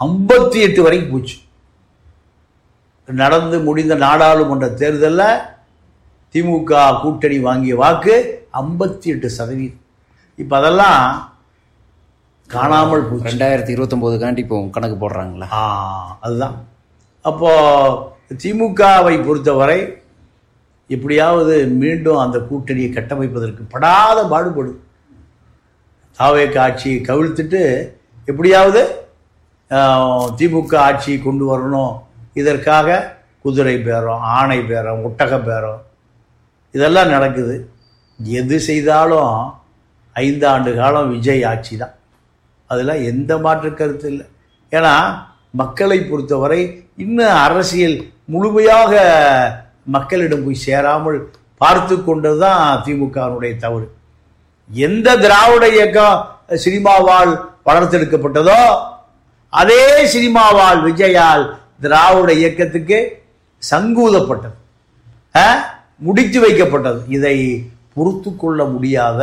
ஐம்பத்தி எட்டு வரைக்கும் போச்சு நடந்து முடிந்த நாடாளுமன்ற தேர்தலில் திமுக கூட்டணி வாங்கிய வாக்கு ஐம்பத்தி எட்டு சதவீதம் இப்போ அதெல்லாம் காணாமல் போச்சு ரெண்டாயிரத்தி இருபத்தொம்போதுக்காண்டி இப்போ கணக்கு போடுறாங்களா ஆ அதுதான் அப்போ திமுகவை பொறுத்தவரை எப்படியாவது மீண்டும் அந்த கூட்டணியை கட்டமைப்பதற்கு படாத பாடுபடும் தாவேக்க ஆட்சியை கவிழ்த்துட்டு எப்படியாவது ஆஹ், திமுக ஆட்சியை கொண்டு வரணும் இதற்காக குதிரை பேரம் ஆணை பேரம் ஒட்டக பேரம் இதெல்லாம் நடக்குது எது செய்தாலும் ஐந்தாண்டு காலம் விஜய் ஆட்சி தான் அதில் எந்த மாற்று கருத்து இல்லை ஏன்னா மக்களை பொறுத்தவரை இன்னும் அரசியல் முழுமையாக மக்களிடம் போய் சேராமல் பார்த்து கொண்டது தான் திமுகவினுடைய தவறு எந்த திராவிட இயக்கம் சினிமாவால் வளர்த்தெடுக்கப்பட்டதோ அதே சினிமாவால் விஜயால் திராவிட இயக்கத்துக்கு சங்கூதப்பட்டது ஆ? முடித்து வைக்கப்பட்டது இதை பொறுத்து கொள்ள முடியாத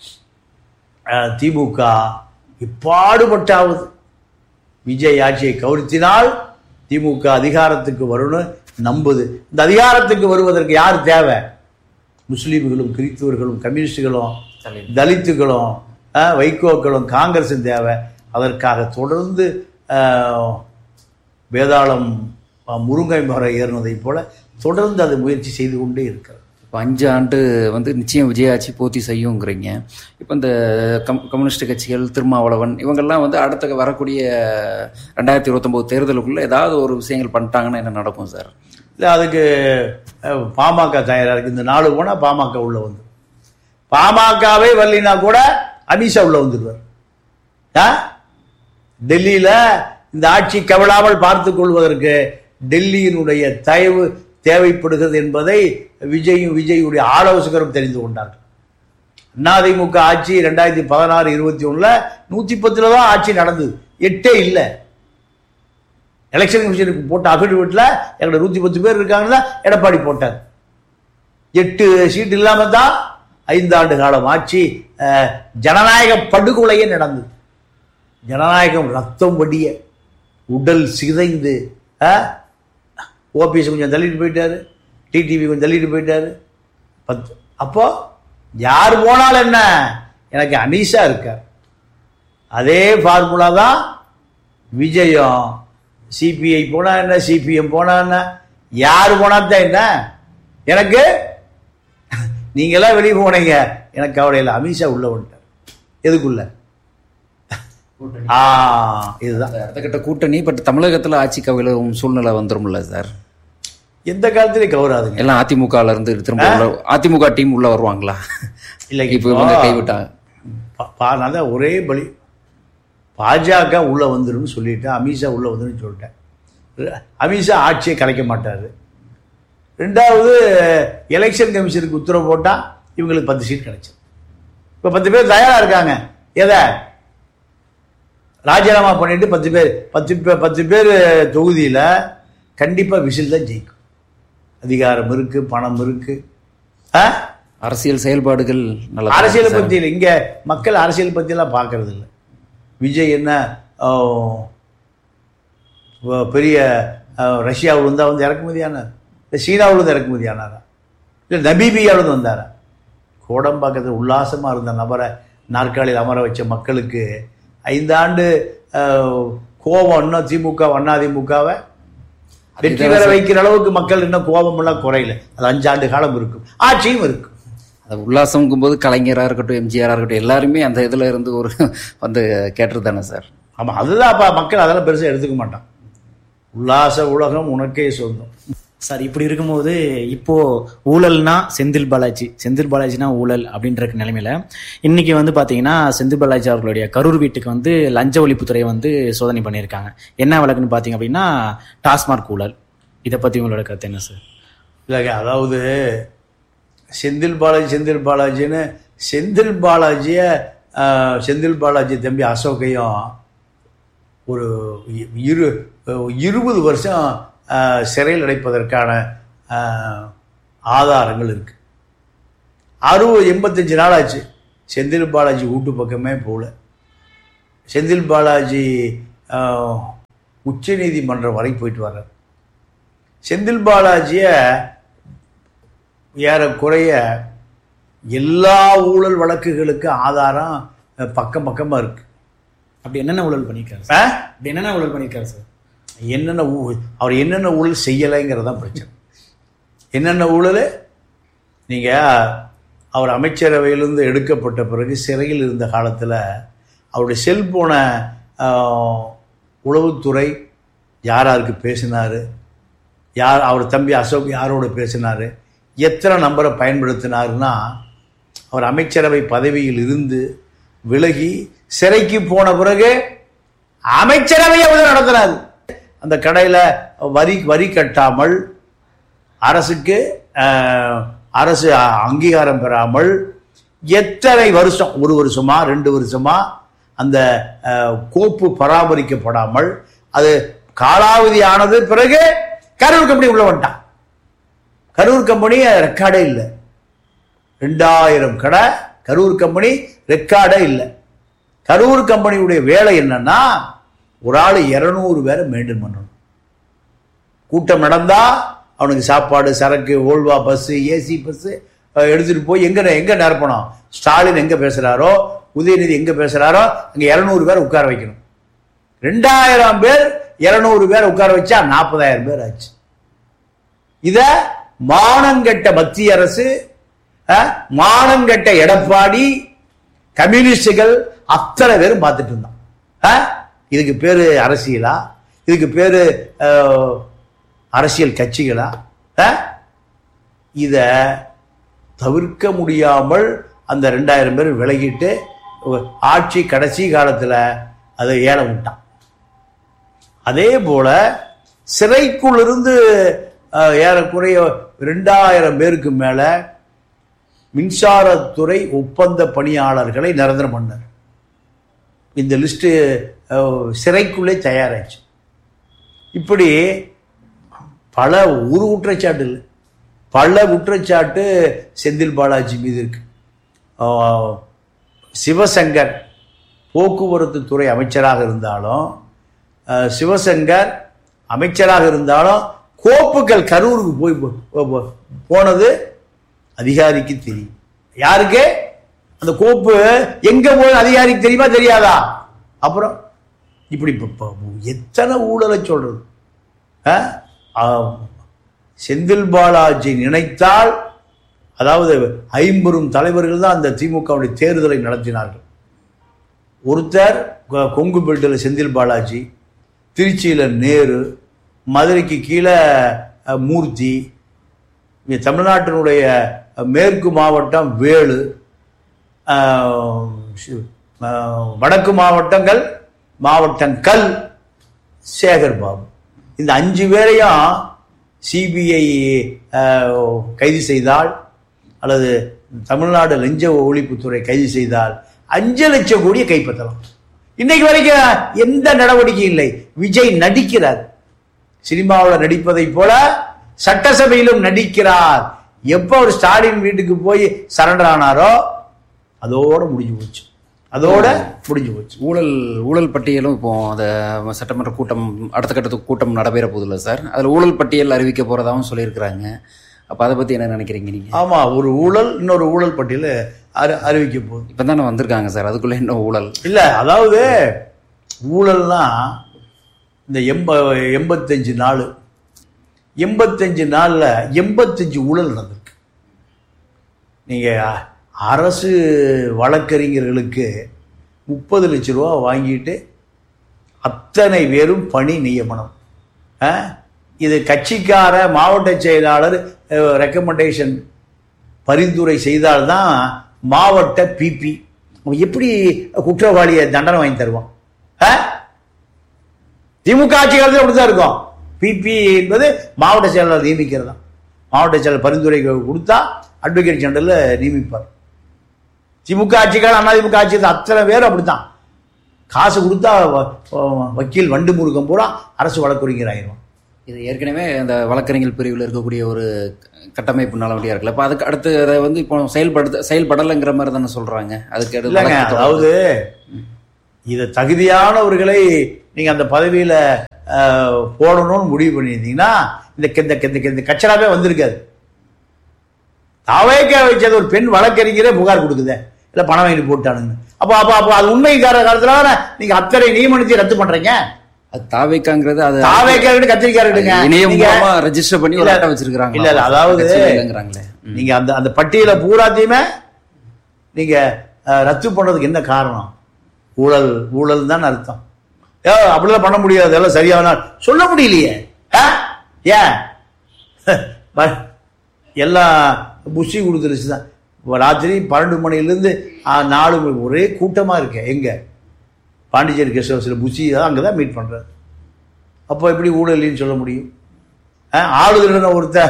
அஹ், திமுக இப்பாடுபட்டாவது விஜய் ஆட்சியை கவிழ்த்தினால் திமுக அதிகாரத்துக்கு வரும்னு நம்புது இந்த அதிகாரத்துக்கு வருவதற்கு யார் தேவை முஸ்லீம்களும் கிறிஸ்துவர்களும் கம்யூனிஸ்டுகளும் தலித்துகளும் அஹ், வைகோக்களும் காங்கிரஸும் தேவை அதற்காக தொடர்ந்து அஹ், வேதாளம் அஹ், முருங்கை மரம் ஏறினதைப் போல தொடர்ந்து அது முயற்சி செய்து கொண்டே இருக்கிறது இப்போ அஞ்சு ஆண்டு வந்து நிச்சயம் விஜயாட்சி பூர்த்தி செய்யுங்கிறீங்க இப்போ இந்த கம் கம்யூனிஸ்ட் கட்சிகள் திருமாவளவன் இவங்கெல்லாம் வந்து அடுத்த வரக்கூடிய ரெண்டாயிரத்தி இருபத்தொம்போது தேர்தலுக்குள்ள ஏதாவது ஒரு விஷயங்கள் பண்ணிட்டாங்கன்னா என்ன நடக்கும் சார் இல்லை அதுக்கு அஹ், பாமக தயாராக இருக்குது இந்த நாலு போனால் பாமக உள்ள வந்து பாமகவே வரலினா கூட அமித்ஷா உள்ள வந்துடுவார் ஆ டெல்லியில் இந்த ஆட்சி கவலாமல் பார்த்து கொள்வதற்கு டெல்லியினுடைய தயவு தேவைப்படுகிறது என்பதை விஜயும் விஜயுடைய ஆலோசகரும் தெரிந்து கொண்டார்கள் அதிமுக ஆட்சி ரெண்டாயிரத்தி பதினாறு இருபத்தி ஒண்ணுல நூத்தி பத்துல தான் ஆட்சி நடந்தது எட்டே இல்லை எலெக்ஷன் கமிஷனுக்கு போட்ட அஃபிடவிட்ல எங்களோட நூத்தி பத்து பேர் இருக்காங்கன்னு தான் எடப்பாடி போட்டார் எட்டு சீட் இல்லாம தான் ஐந்தாண்டு காலம் ஆட்சி அஹ், ஜனநாயக படுகொலையே நடந்தது ஜனநாயகம் ரத்தம் வடிய உடல் சிதைந்து ஓபிஎஸ் கொஞ்சம் தள்ளிட்டு போயிட்டாரு டிடிவி கொஞ்சம் தள்ளிட்டு போயிட்டாரு பத்து அப்போ யார் போனாலும் என்ன எனக்கு அனீஷா இருக்கார் அதே ஃபார்முலா தான் விஜயம் சிபிஐ போனா என்ன சிபிஎம் போனா என்ன யார் போனா தான் என்ன எனக்கு நீங்களாம் வெளியே போனீங்க எனக்கு கவலை இல்லை அமித்ஷா உள்ள வந்துட்டார் எதுக்குள்ள ஆ இதுதான் அடுத்த கட்ட கூட்டணி பட் தமிழகத்தில் ஆட்சி கவிழும் சூழ்நிலை வந்துரும்ல சார் எந்த காலத்திலையும் கவராதுங்க எல்லாம் அதிமுகல இருந்து திரும்ப உள்ள அதிமுக டீம் உள்ள வருவாங்களா இல்லை இப்போ இவங்க கைவிட்டாங்க பா- பா- நான் தான் ஒரே பலி பாஜக உள்ள வந்துருன்னு சொல்லிட்டேன் அமித்ஷா உள்ள வந்துருன்னு சொல்லிட்டேன் ர- அமித்ஷா ஆட்சியை கலைக்க மாட்டார் ரெண்டாவது எலெக்ஷன் கமிஷனுக்கு உத்தரவு போட்டால் இவங்களுக்கு பத்து சீட் கிடைச்சது இப்போ பத்து பேர் தயாராக இருக்காங்க எதை ராஜினாமா பண்ணிட்டு பத்து பேர் பத்து பேர் பத்து பேர் தொகுதியில் கண்டிப்பாக விசில் தான் ஜெயிக்கும் அதிகாரம் இருக்கு பணம் இருக்கு ஆ அரசியல் செயல்பாடுகள் நல்லா அரசியலை பத்தி இல்லை இங்க மக்கள் அரசியல் பத்தி எல்லாம் பார்க்கறது இல்லை விஜய் என்ன ஆ, வ- பெரிய ரஷ்யாவில் இருந்தா வந்து இறக்குமதி ஆனார் இல்லை சீனாவில் இருந்து இறக்குமதி ஆனாரா இல்லை நபீபியாவில் இருந்து வந்தாரா கோடம்பாக்கத்தில் உல்லாசமா இருந்த நபரை நாற்காலியில் அமர வச்ச மக்களுக்கு ஐந்தாண்டு ஆ, கோபம் இன்னும் திமுக அதிமுகவை வெற்றி பெற வைக்கிற அளவுக்கு மக்கள் இன்னும் கோபம் எல்லாம் குறையல அது அஞ்சாண்டு காலம் இருக்கும் ஆட்சியும் இருக்கும் அது உல்லாசம்ங்கும் போது கலைஞராக இருக்கட்டும் எம்ஜிஆராக இருக்கட்டும் எல்லாருமே அந்த இதில் இருந்து ஒரு வந்து கேட்டது தானே சார் ஆமாம் அதுதான் அப்போ மக்கள் அதெல்லாம் பெருசாக எடுத்துக்க மாட்டான் உல்லாச உலகம் உனக்கே சொந்தம் சார் இப்படி இருக்கும்போது இப்போ ஊழல்னா செந்தில் பாலாஜி செந்தில் பாலாஜினா ஊழல் அப்படின்ற நிலைமையில இன்னைக்கு வந்து பாத்தீங்கன்னா செந்தில் பாலாஜி அவர்களுடைய கரூர் வீட்டுக்கு வந்து லஞ்ச ஒழிப்புத்துறை வந்து சோதனை பண்ணியிருக்காங்க என்ன வழக்குன்னு பாத்தீங்க அப்படின்னா டாஸ்மார்க் ஊழல் இதை பத்தி உங்களோட கருத்து என்ன சார் இல்லைங்க அதாவது செந்தில் பாலாஜி செந்தில் பாலாஜின்னு செந்தில் பாலாஜியை ஆஹ், செந்தில் பாலாஜி தம்பி அசோக்கையும் ஒரு இ- இரு இருபது வருஷம் ஆஹ், சிறையில் அடைப்பதற்கான ஆஹ், ஆதாரங்கள் இருக்கு அறுபது எண்பத்தஞ்சு நாள் ஆச்சு செந்தில் பாலாஜி வீட்டு பக்கமே போகல செந்தில் பாலாஜி ஆஹ், உச்ச நீதிமன்றம் வரை போயிட்டு வர்றார் செந்தில் பாலாஜியை ஏறக்குறைய எல்லா ஊழல் வழக்குகளுக்கு ஆதாரம் அஹ், பக்கம் பக்கமாக இருக்கு அப்படி என்னென்ன ஊழல் பண்ணியிருக்காரு சார் ஆ? அப்படி என்னென்ன ஊழல் பண்ணியிருக்காரு சார் என்னென்ன ஊ- அவர் என்னென்ன ஊழல் செய்யலைங்கிறது தான் பிரச்சனை என்னென்ன ஊழல் நீங்கள் அவர் அமைச்சரவையிலிருந்து எடுக்கப்பட்ட பிறகு சிறையில் இருந்த காலத்தில் அவருடைய செல்போனை உளவுத்துறை யார் யாருக்கு பேசினார் யார் அவர் தம்பி அசோக் யாரோட பேசினார் எத்தனை நம்பரை பயன்படுத்தினாருன்னா அவர் அமைச்சரவை பதவியில் இருந்து விலகி சிறைக்கு போன பிறகு அமைச்சரவை அவர் நடத்தினார் அந்த கடையில் வரி வரி கட்டாமல் அரசுக்கு அஹ், அரசு அங்கீகாரம் பெறாமல் எத்தனை வருஷம் ஒரு வருஷமா ரெண்டு வருஷமா அந்த அஹ், கோப்பு பராமரிக்கப்படாமல் அது காலாவதி ஆனது பிறகு கரூர் கம்பெனி உள்ள வந்துட்டான் கரூர் கம்பெனி ரெக்கார்டே இல்லை ரெண்டாயிரம் கடை கரூர் கம்பெனி ரெக்கார்டே இல்லை கரூர் கம்பெனியுடைய வேலை என்னன்னா ஒரு ஆள் இரநூறு பேரை மெயின்டைன் பண்ணணும் கூட்டம் நடந்தா அவனுக்கு சாப்பாடு சரக்கு ஓல்வா பஸ்ஸு ஏசி பஸ்ஸு எடுத்துட்டு போய் எங்க எங்க நிரப்பணும் ஸ்டாலின் எங்க பேசுறாரோ உதயநிதி எங்க பேசுறாரோ அங்க இரநூறு பேர் உட்கார வைக்கணும் ரெண்டாயிரம் பேர் இருநூறு பேர் உட்கார வச்சா நாற்பதாயிரம் பேர் ஆச்சு இத மானங்கெட்ட மத்திய அரசு அஹ், மானங்கெட்ட எடப்பாடி கம்யூனிஸ்டுகள் அத்தனை பேரும் பார்த்துட்டு இருந்தான் அஹ், இதுக்கு பேரு அரசியலா இதுக்கு பேரு அஹ், அரசியல் கட்சிகளா அஹ்? இத தவிர்க்க முடியாமல் அந்த ரெண்டாயிரம் பேர் விலகிட்டு ஆட்சி கடைசி காலத்துல அதை ஏல விட்டான் அதே போல சிறைக்குள்ளிருந்து அஹ், ஏறக்குறைய ரெண்டாயிரம் பேருக்கு மேல மின்சாரத்துறை ஒப்பந்த பணியாளர்களை நிரந்தரம் பண்ணார் இந்த லிஸ்ட் சிறைக்குள்ளே தயாராச்சு இப்படி பல ஒரு குற்றச்சாட்டு இல்லை பல குற்றச்சாட்டு செந்தில் பாலாஜி மீது இருக்கு ஆஹ், சிவசங்கர் போக்குவரத்து துறை அமைச்சராக இருந்தாலும் ஆஹ், சிவசங்கர் அமைச்சராக இருந்தாலும் கோப்புகள் கரூருக்கு போய் போ- போ- போனது அதிகாரிக்கு தெரியும் யாருக்கு அந்த கோப்பு எங்க போய் அதிகாரிக்கு தெரியுமா தெரியாதா அப்புறம் இப்படி இப்ப- இப்ப எத்தனை ஊழலை சொல்றது ஆ? ஆ, செந்தில் பாலாஜி நினைத்தால் அதாவது ஐம்பெரும் தலைவர்கள் தான் அந்த திமுகவுடைய தேர்தலை நடத்தினார்கள் ஒருத்தர் கொ- கொங்கு பெல்ட்டில் செந்தில் பாலாஜி திருச்சியில் நேரு மதுரைக்கு கீழே அஹ், மூர்த்தி இங்க தமிழ்நாட்டினுடைய அஹ், மேற்கு மாவட்டம் வேலு அஹ், ஷி- அஹ், வடக்கு மாவட்டங்கள் மாவட்டங்கள் சேகர் பாபு இந்த அஞ்சு பேரையும் சிபிஐ கைது செய்தால் அல்லது தமிழ்நாடு லஞ்ச ஒழிப்புத்துறை கைது செய்தால் அஞ்சு லட்சம் கோடியை கைப்பற்றலாம் இன்னைக்கு வரைக்கும் எந்த நடவடிக்கையும் இல்லை விஜய் நடிக்கிறார் சினிமாவில் நடிப்பதைப் போல சட்டசபையிலும் நடிக்கிறார் எப்போ ஒரு ஸ்டாலின் வீட்டுக்கு போய் சரண்டர் ஆனாரோ அதோட முடிஞ்சு போச்சு அதோட முடிஞ்சு போச்சு ஊழல் ஊழல் பட்டியலும் இப்போ அந்த சட்டமன்ற கூட்டம் அடுத்த கட்டத்துக்கு கூட்டம் நடைபெற போதில்ல சார் அதில் ஊழல் பட்டியல் அறிவிக்க போறதாகவும் சொல்லியிருக்கிறாங்க அப்போ அதை பற்றி என்ன நினைக்கிறீங்க நீங்கள் ஆமா ஒரு ஊழல் இன்னொரு ஊழல் பட்டியல அறி அறிவிக்க போகுது இப்போ தானே வந்திருக்காங்க சார் அதுக்குள்ளே இன்னும் ஊழல் இல்ல அதாவது ஊழல்னா இந்த எம்ப எண்பத்தஞ்சு நாள் எண்பத்தஞ்சு நாள்ல எண்பத்தஞ்சு ஊழல் நடந்திருக்கு நீங்க அரசு வழக்கறிஞர்களுக்கு முப்பது லட்ச ரூபா வாங்கிட்டு அத்தனை பேரும் பணி நியமனம் ஆ? இது கட்சிக்கார மாவட்ட செயலாளர் ரெக்கமெண்டேஷன் பரிந்துரை செய்தால்தான் மாவட்ட பிபி அவன் எப்படி குற்றவாளியை தண்டனை வாங்கி தருவான் ஆ? திமுக ஆட்சி காலத்தில் அப்படிதான் இருக்கும் பிபி என்பது மாவட்ட செயலாளர் நியமிக்கிறது தான் மாவட்ட செயலர் பரிந்துரை கொடுத்தா அட்வொகேட் ஜெனரல் நியமிப்பார் திமுக ஆட்சி காலம் அதிமுக ஆட்சி காலம் அத்தனை பேர் அப்படித்தான் காசு கொடுத்தா வ- வ- வக்கீல் வண்டு முருகம் பூரா அரசு வழக்கறிஞர் ஆயிரும் இது ஏற்கனவே அந்த வழக்கறிஞர் பிரிவில் இருக்கக்கூடிய ஒரு கட்டமைப்பு நல்லபடியாக இருக்குல்ல அப்போ அதுக்கு அடுத்து அதை வந்து இப்போ செயல்படுத்த செயல்படலைங்கிற மாதிரி தானே சொல்கிறாங்க அதுக்கு அடுத்து இல்லைங்க வழக்கு தொடர்ந்து- அதாவது இதை தகுதியானவர்களை நீங்க அந்த பதவியில அஹ், போடணும்னு முடிவு பண்ணியிருந்தீங்கன்னா இந்த இந்த இந்த இந்த கச்சராவே வந்திருக்காது தாவேக்க வச்சது ஒரு பெண் வழக்கறிஞரே புகார் கொடுக்குதே இல்ல பணம் வாங்கிட்டு போட்டானுங்க அப்போ அப்போ அப்போ அது உண்மைக்கார காலத்துல தானே நீங்க அத்தனை நியமனத்தை ரத்து பண்றீங்க அது தாவைக்காங்கிறது அது தாவேக்காரட்டு கத்திரிக்காரட்டுங்க இணையம் நீங்க- மூலமா ரெஜிஸ்டர் பண்ணி ஒரு இல்ல, அட்டை வச்சிருக்காங்க இல்ல இல்ல அதாவது இல்லைங்கிறாங்களே நீங்க அந்த அந்த பட்டியலை பூராத்தையுமே நீங்க அஹ், ரத்து பண்றதுக்கு என்ன காரணம் ஊழல் ஊழல் தான் அர்த்தம் ஏ அப்படிலாம் பண்ண முடியாது எல்லாம் சரியான சொல்ல முடியலையே ஆ? ஏன் ப- எல்லாம் புஷி கொடுத்துருச்சு தான் இப்ப ராத்திரி பன்னெண்டு மணிலேருந்து நாலு மணி ஒரே கூட்டமா இருக்கு எங்க பாண்டிச்சேரி கெஸ்ட் ஹவுஸில் புஷி தான் அங்கே தான் மீட் பண்றாரு அப்போ எப்படி ஊழல் இல்லைன்னு சொல்ல முடியும் அஹ், ஆளுநர்னு ஒருத்தர்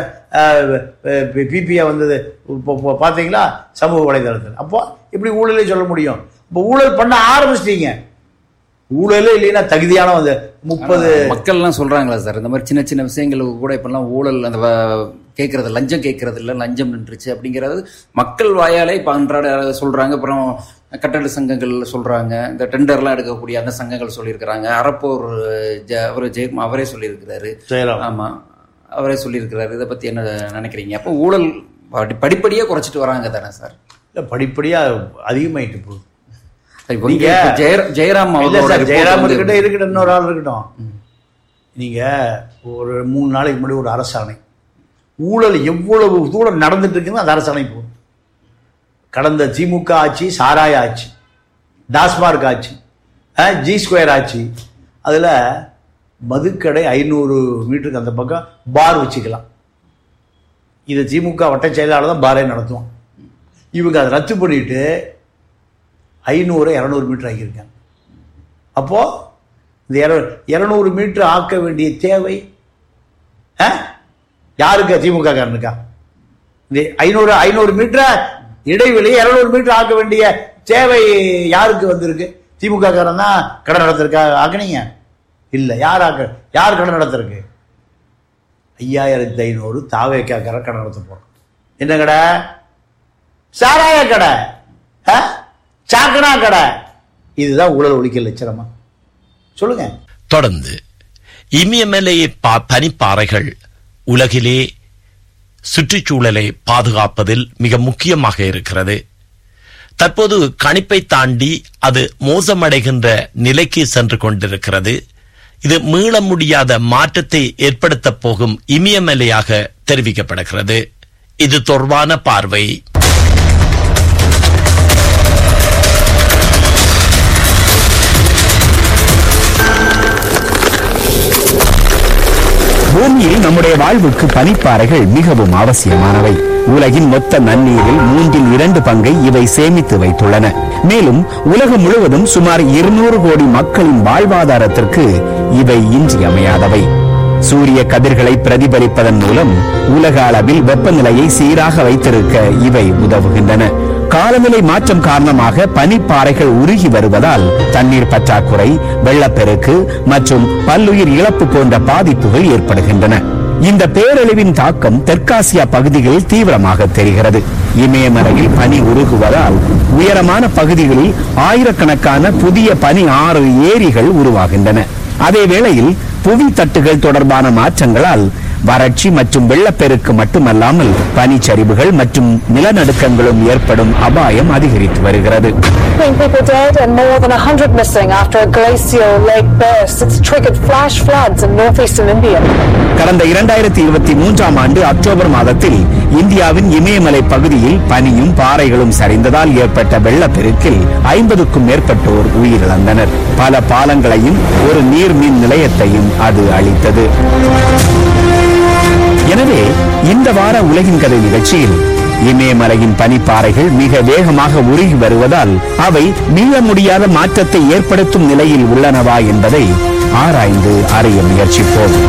பிபிஐ வந்தது இப்போ இப்போ பார்த்தீங்களா சமூக வலைதளத்தில் அப்போ இப்படி ஊழலே சொல்ல முடியும் இப்போ ஊழல் பண்ண ஆரம்பிச்சிட்டீங்க ஊழலே இல்லைன்னா தகுதியான வந்து முப்பது மக்கள்லாம் சொல்றாங்களா சார் இந்த மாதிரி சின்ன சின்ன விஷயங்களுக்கு கூட இப்பெல்லாம் ஊழல் அந்த வ- கேட்கறது லஞ்சம் கேட்கறது இல்ல லஞ்சம் நின்றுச்சு அப்படிங்கிறது மக்கள் வாயாலே இப்ப அன்றாட சொல்றாங்க அப்புறம் கட்டட சங்கங்கள் சொல்றாங்க இந்த டெண்டர்லாம் எடுக்கக்கூடிய அந்த சங்கங்கள் சொல்லியிருக்கிறாங்க அறப்போர் ஜ- அவர் ஜெயக்குமார் அவரே சொல்லியிருக்கிறாரு செய்யலாம் ஆமா அவரே சொல்லியிருக்கிறாரு இதை பத்தி என்ன நினைக்கிறீங்க அப்போ ஊழல் படி- படிப்படியா குறைச்சிட்டு வராங்க தானே சார் இல்லை படிப்படியாக அதிகமாயிட்டு போகுது இப்போ நீங்க- இங்க ஜெய- ஜெயராம் இல்ல அவர்களோட சார் report ஜெயராம் வந்து- இருக்கட்டும் இருக்கட்டும் இன்னொரு ஆள் இருக்கட்டும் நீங்க ஒரு மூணு நாளைக்கு முன்னாடி ஒரு அரசாணை ஊழல் எவ்வளவு தூரம் நடந்துட்டு இருக்குன்னு அந்த அரசாணை போகும் கடந்த திமுக ஆட்சி சாராய ஆட்சி டாஸ்மார்க் ஆட்சி ஜி ஸ்கொயர் ஆட்சி அதுல மதுக்கடை ஐநூறு மீட்டருக்கு அந்த பக்கம் பார் வச்சுக்கலாம் இது திமுக வட்ட செயலாளர் தான் பாரே நடத்துவான் இவங்க அதை ரத்து பண்ணிட்டு ஐநூறு இரநூறு மீட்டர் ஆக்கியிருக்காங்க அப்போ இந்த இர- இருநூறு மீட்டர் ஆக்க வேண்டிய தேவை ஆ? யாருக்கு திமுக காரனுக்கா இந்த ஐநூறு ஐநூறு மீட்டர் இடைவெளி இருநூறு மீட்டர் ஆக்க வேண்டிய தேவை யாருக்கு வந்திருக்கு திமுக காரன் தான் கடை நடத்திருக்கா ஆக்குனீங்க இல்ல யார் ஆக்க யார் கடை நடத்திருக்கு ஐயாயிரத்தி ஐநூறு தாவேக்காக்கார கடை நடத்த போறோம் என்ன கடை சாராய கடை ஆ? சாக்கடா கடை இதுதான் ஊழல் ஒழிக்க லட்சணமா சொல்லுங்க தொடர்ந்து இமயமலை பா- பனிப்பாறைகள் உலகிலே சுற்றுச்சூழலை பாதுகாப்பதில் மிக முக்கியமாக இருக்கிறது தற்போது கணிப்பை தாண்டி அது மோசமடைகின்ற நிலைக்கு சென்று கொண்டிருக்கிறது இது மீள முடியாத மாற்றத்தை ஏற்படுத்தப் போகும் இமயமலையாக தெரிவிக்கப்படுகிறது இது தொடர்பான பார்வை பூமியில் நம்முடைய வாழ்வுக்கு பனிப்பாறைகள் மிகவும் அவசியமானவை உலகின் மொத்த நன்னீரில் மூன்றில் இரண்டு பங்கை இவை சேமித்து வைத்துள்ளன மேலும் உலகம் முழுவதும் சுமார் இருநூறு கோடி மக்களின் வாழ்வாதாரத்திற்கு இவை இன்றியமையாதவை சூரிய கதிர்களை பிரதிபலிப்பதன் மூலம் உலக அளவில் வெப்பநிலையை சீராக வைத்திருக்க இவை உதவுகின்றன காலநிலை மாற்றம் காரணமாக பனிப்பாறைகள் உருகி வருவதால் தண்ணீர் பற்றாக்குறை வெள்ளப்பெருக்கு மற்றும் பல்லுயிர் இழப்பு போன்ற பாதிப்புகள் ஏற்படுகின்றன இந்த பேரழிவின் தாக்கம் தெற்காசியா பகுதிகளில் தீவிரமாக தெரிகிறது இமயமலையில் பனி உருகுவதால் உயரமான பகுதிகளில் ஆயிரக்கணக்கான புதிய பனி ஆறு ஏரிகள் உருவாகின்றன அதே வேளையில் புவி தட்டுகள் தொடர்பான மாற்றங்களால் வறட்சி மற்றும் வெள்ளப்பெருக்கு மட்டுமல்லாமல் பனிச்சரிவுகள் மற்றும் நிலநடுக்கங்களும் ஏற்படும் அபாயம் அதிகரித்து வருகிறது 15 people dead and more than 100 missing after a glacial lake burst. It's triggered flash floods in northeastern India. கடந்த இரண்டாயிரத்தி இருபத்தி மூன்றாம் ஆண்டு அக்டோபர் மாதத்தில் இந்தியாவின் இமயமலை பகுதியில் பனியும் பாறைகளும் சரிந்ததால் ஏற்பட்ட வெள்ளப்பெருக்கில் ஐம்பதுக்கும் மேற்பட்டோர் உயிரிழந்தனர் பல பாலங்களையும் ஒரு நீர்மின் நிலையத்தையும் அது அளித்தது எனவே இந்த வார உலகின் கதை நிகழ்ச்சியில் இமயமலையின் பனிப்பாறைகள் மிக வேகமாக உருகி வருவதால் அவை மீள முடியாத மாற்றத்தை ஏற்படுத்தும் நிலையில் உள்ளனவா என்பதை ஆராய்ந்து அறிய முயற்சிப்போம்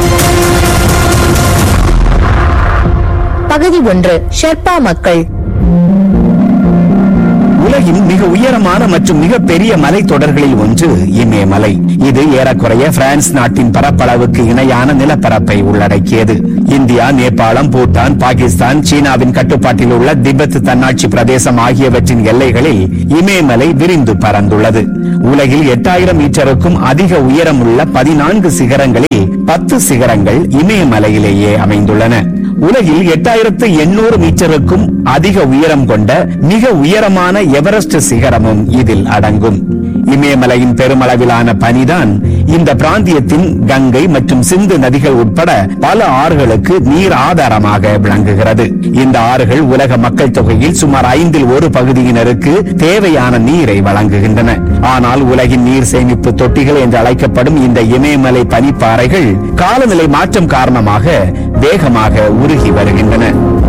பகுதி ஒன்று ஷெர்பா மக்கள் உலகின் மிக உயரமான மற்றும் மிக பெரிய மலைத்தொடர்களில் ஒன்று இமயமலை இது ஏறக்குறைய பிரான்ஸ் நாட்டின் பரப்பளவுக்கு இணையான நிலப்பரப்பை உள்ளடக்கியது இந்தியா நேபாளம் பூட்டான் பாகிஸ்தான் சீனாவின் கட்டுப்பாட்டில் உள்ள திபெத் தன்னாட்சி பிரதேசம் ஆகியவற்றின் எல்லைகளில் இமயமலை விரிந்து பறந்துள்ளது உலகில் எட்டாயிரம் மீட்டருக்கும் அதிக உயரமுள்ள பதினான்கு சிகரங்களில் பத்து சிகரங்கள் இமயமலையிலேயே அமைந்துள்ளன உலகில் எட்டாயிரத்து எண்ணூறு மீட்டருக்கும் அதிக உயரம் கொண்ட மிக உயரமான எவரெஸ்ட் சிகரமும் இதில் அடங்கும் இமயமலையின் பெருமளவிலான பனிதான் இந்த பிராந்தியத்தின் கங்கை மற்றும் சிந்து நதிகள் உட்பட பல ஆறுகளுக்கு நீர் ஆதாரமாக விளங்குகிறது இந்த ஆறுகள் உலக மக்கள் தொகையில் சுமார் ஐந்தில் ஒரு பகுதியினருக்கு தேவையான நீரை வழங்குகின்றன ஆனால் உலகின் நீர் சேமிப்பு தொட்டிகள் என்று அழைக்கப்படும் இந்த இமயமலை பனிப்பாறைகள் காலநிலை மாற்றம் காரணமாக வேகமாக உருகி வருகின்றன